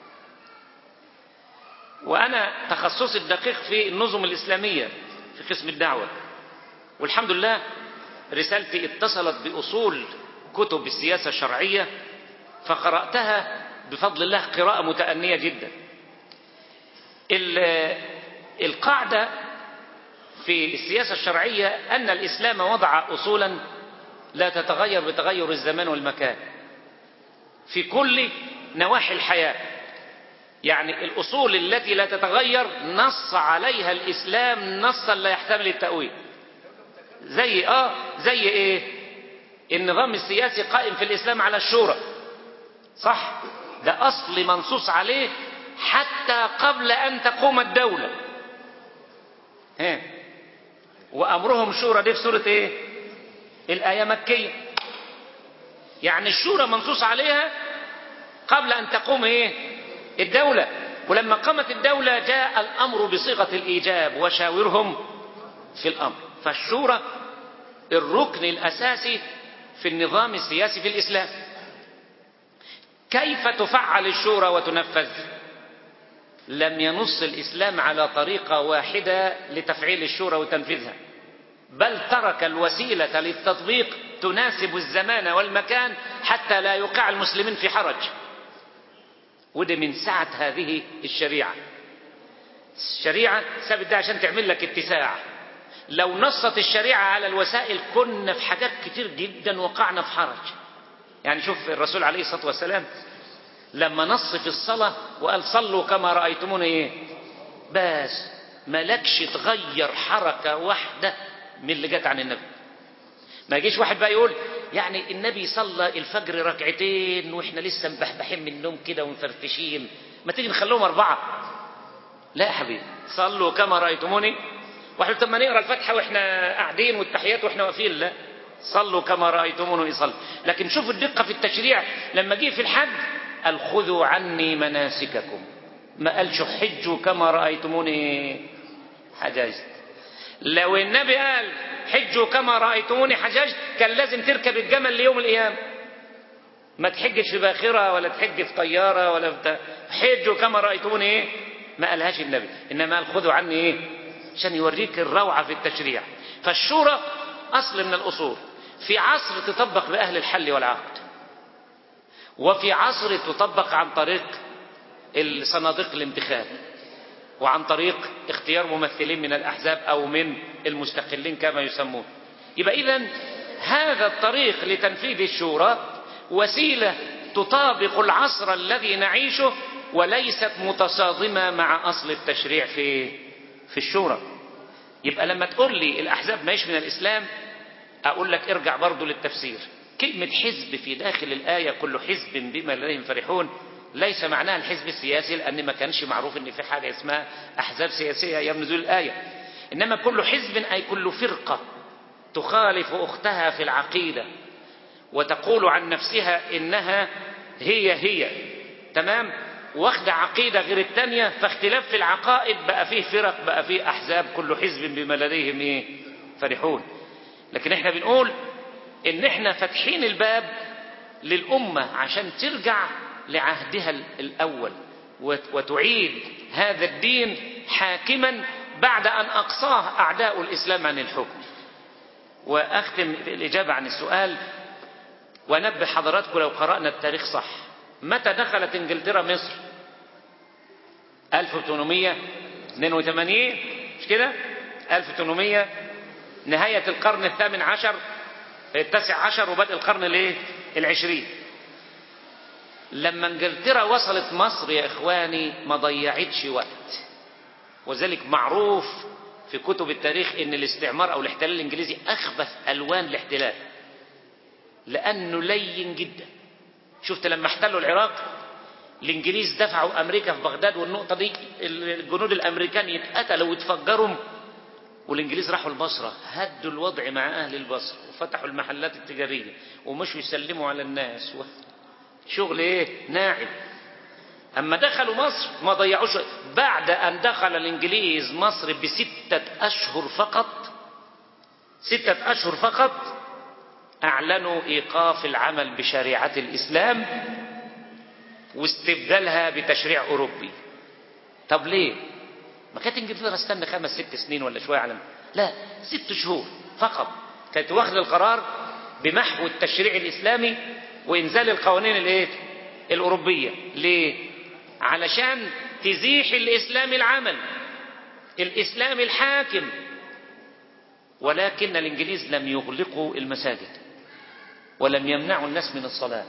وأنا تخصصي الدقيق في النظم الإسلامية في قسم الدعوة والحمد لله رسالتي اتصلت بأصول كتب السياسة الشرعية فقرأتها بفضل الله قراءة متأنية جدا القاعدة في السياسة الشرعية أن الإسلام وضع أصولا لا تتغير بتغير الزمان والمكان في كل نواحي الحياة يعني الأصول التي لا تتغير نص عليها الإسلام نصا لا يحتمل التأويل زي آه زي إيه النظام السياسي قائم في الإسلام على الشورى صح ده أصل منصوص عليه حتى قبل أن تقوم الدولة ها وأمرهم شورى دي في سورة إيه الآية مكية يعني الشورى منصوص عليها قبل أن تقوم إيه الدولة ولما قامت الدولة جاء الأمر بصيغة الإيجاب وشاورهم في الأمر فالشورى الركن الأساسي في النظام السياسي في الإسلام كيف تفعل الشورى وتنفذ لم ينص الإسلام على طريقة واحدة لتفعيل الشورى وتنفيذها بل ترك الوسيلة للتطبيق تناسب الزمان والمكان حتى لا يقع المسلمين في حرج وده من سعة هذه الشريعة الشريعة سابت ده عشان تعمل لك اتساع لو نصت الشريعة على الوسائل كنا في حاجات كتير جدا وقعنا في حرج يعني شوف الرسول عليه الصلاة والسلام لما نص في الصلاة وقال صلوا كما رأيتموني ايه بس ملكش تغير حركة واحدة من اللي جت عن النبي ما يجيش واحد بقى يقول يعني النبي صلى الفجر ركعتين واحنا لسه مبحبحين من النوم كده ومفرفشين ما تيجي نخليهم أربعة لا يا حبيبي صلوا كما رأيتموني واحد طب ما نقرا الفاتحة واحنا قاعدين والتحيات واحنا واقفين لا صلوا كما رأيتموني يصلي لكن شوفوا الدقة في التشريع لما جه في الحج قال خذوا عني مناسككم ما قالش حجوا كما رأيتموني حججت لو النبي قال حجوا كما رأيتموني حججت كان لازم تركب الجمل ليوم القيامة ما تحجش في باخرة ولا تحج في طيارة ولا في حجوا كما رأيتموني ايه ما قالهاش النبي انما قال خذوا عني ايه عشان يوريك الروعة في التشريع فالشورى اصل من الاصول في عصر تطبق باهل الحل والعقد وفي عصر تطبق عن طريق الصناديق الانتخاب وعن طريق اختيار ممثلين من الأحزاب أو من المستقلين كما يسمون يبقى إذا هذا الطريق لتنفيذ الشورى وسيلة تطابق العصر الذي نعيشه وليست متصادمة مع أصل التشريع في في الشورى يبقى لما تقول لي الأحزاب ماهيش من الإسلام أقول لك ارجع برضو للتفسير كلمة حزب في داخل الآية كل حزب بما لديهم فرحون ليس معناها الحزب السياسي لأن ما كانش معروف أن في حاجة اسمها أحزاب سياسية أيام نزول الآية إنما كل حزب أي كل فرقة تخالف أختها في العقيدة وتقول عن نفسها إنها هي هي تمام واخدة عقيدة غير التانية فاختلاف في العقائد بقى فيه فرق بقى فيه أحزاب كل حزب بما لديهم إيه فرحون لكن احنا بنقول ان احنا فاتحين الباب للأمة عشان ترجع لعهدها الأول وتعيد هذا الدين حاكما بعد أن أقصاه أعداء الإسلام عن الحكم وأختم الإجابة عن السؤال ونبه حضراتكم لو قرأنا التاريخ صح متى دخلت انجلترا مصر 1882 مش كده 1800 نهاية القرن الثامن عشر التاسع عشر وبدء القرن الايه العشرين لما انجلترا وصلت مصر يا اخواني ما ضيعتش وقت وذلك معروف في كتب التاريخ ان الاستعمار او الاحتلال الانجليزي اخبث الوان الاحتلال لانه لين جدا شفت لما احتلوا العراق الانجليز دفعوا امريكا في بغداد والنقطه دي الجنود الامريكان يتقتلوا ويتفجروا والانجليز راحوا البصره هدوا الوضع مع اهل البصره وفتحوا المحلات التجاريه ومشوا يسلموا على الناس و... شغل ايه ناعم اما دخلوا مصر ما ضيعوش بعد ان دخل الانجليز مصر بستة اشهر فقط ستة اشهر فقط اعلنوا ايقاف العمل بشريعة الاسلام واستبدالها بتشريع اوروبي طب ليه ما كانت انجلترا استنى خمس ست سنين ولا شويه على لا ست شهور فقط كانت واخده القرار بمحو التشريع الاسلامي وانزال القوانين الايه الاوروبيه ليه علشان تزيح الاسلام العمل الاسلام الحاكم ولكن الانجليز لم يغلقوا المساجد ولم يمنعوا الناس من الصلاه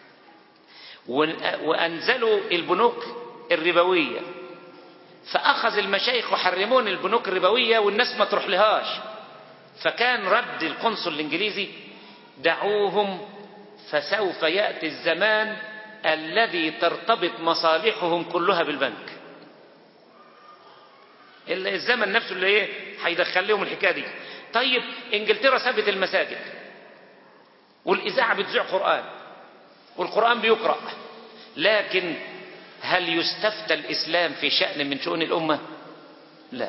وانزلوا البنوك الربويه فأخذ المشايخ يحرمون البنوك الربوية والناس ما تروح لهاش فكان رد القنصل الإنجليزي دعوهم فسوف يأتي الزمان الذي ترتبط مصالحهم كلها بالبنك الزمن نفسه اللي ايه هيدخل لهم الحكايه دي طيب انجلترا سابت المساجد والاذاعه بتذيع قران والقران بيقرا لكن هل يستفتى الاسلام في شان من شؤون الامه لا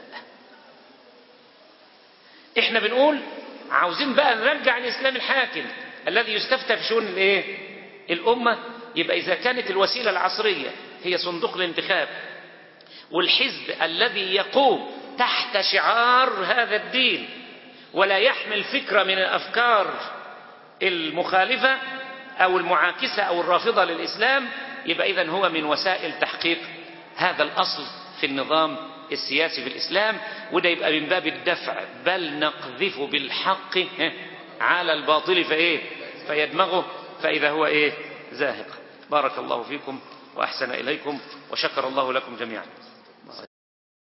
احنا بنقول عاوزين بقى نرجع الاسلام الحاكم الذي يستفتى في شؤون الايه الامه يبقى اذا كانت الوسيله العصريه هي صندوق الانتخاب والحزب الذي يقوم تحت شعار هذا الدين ولا يحمل فكره من الافكار المخالفه او المعاكسه او الرافضه للاسلام يبقى اذا هو من وسائل تحقيق هذا الاصل في النظام السياسي في الاسلام وده يبقى من باب الدفع بل نقذف بالحق على الباطل فايه فيدمغه فاذا هو ايه زاهق بارك الله فيكم واحسن اليكم وشكر الله لكم جميعا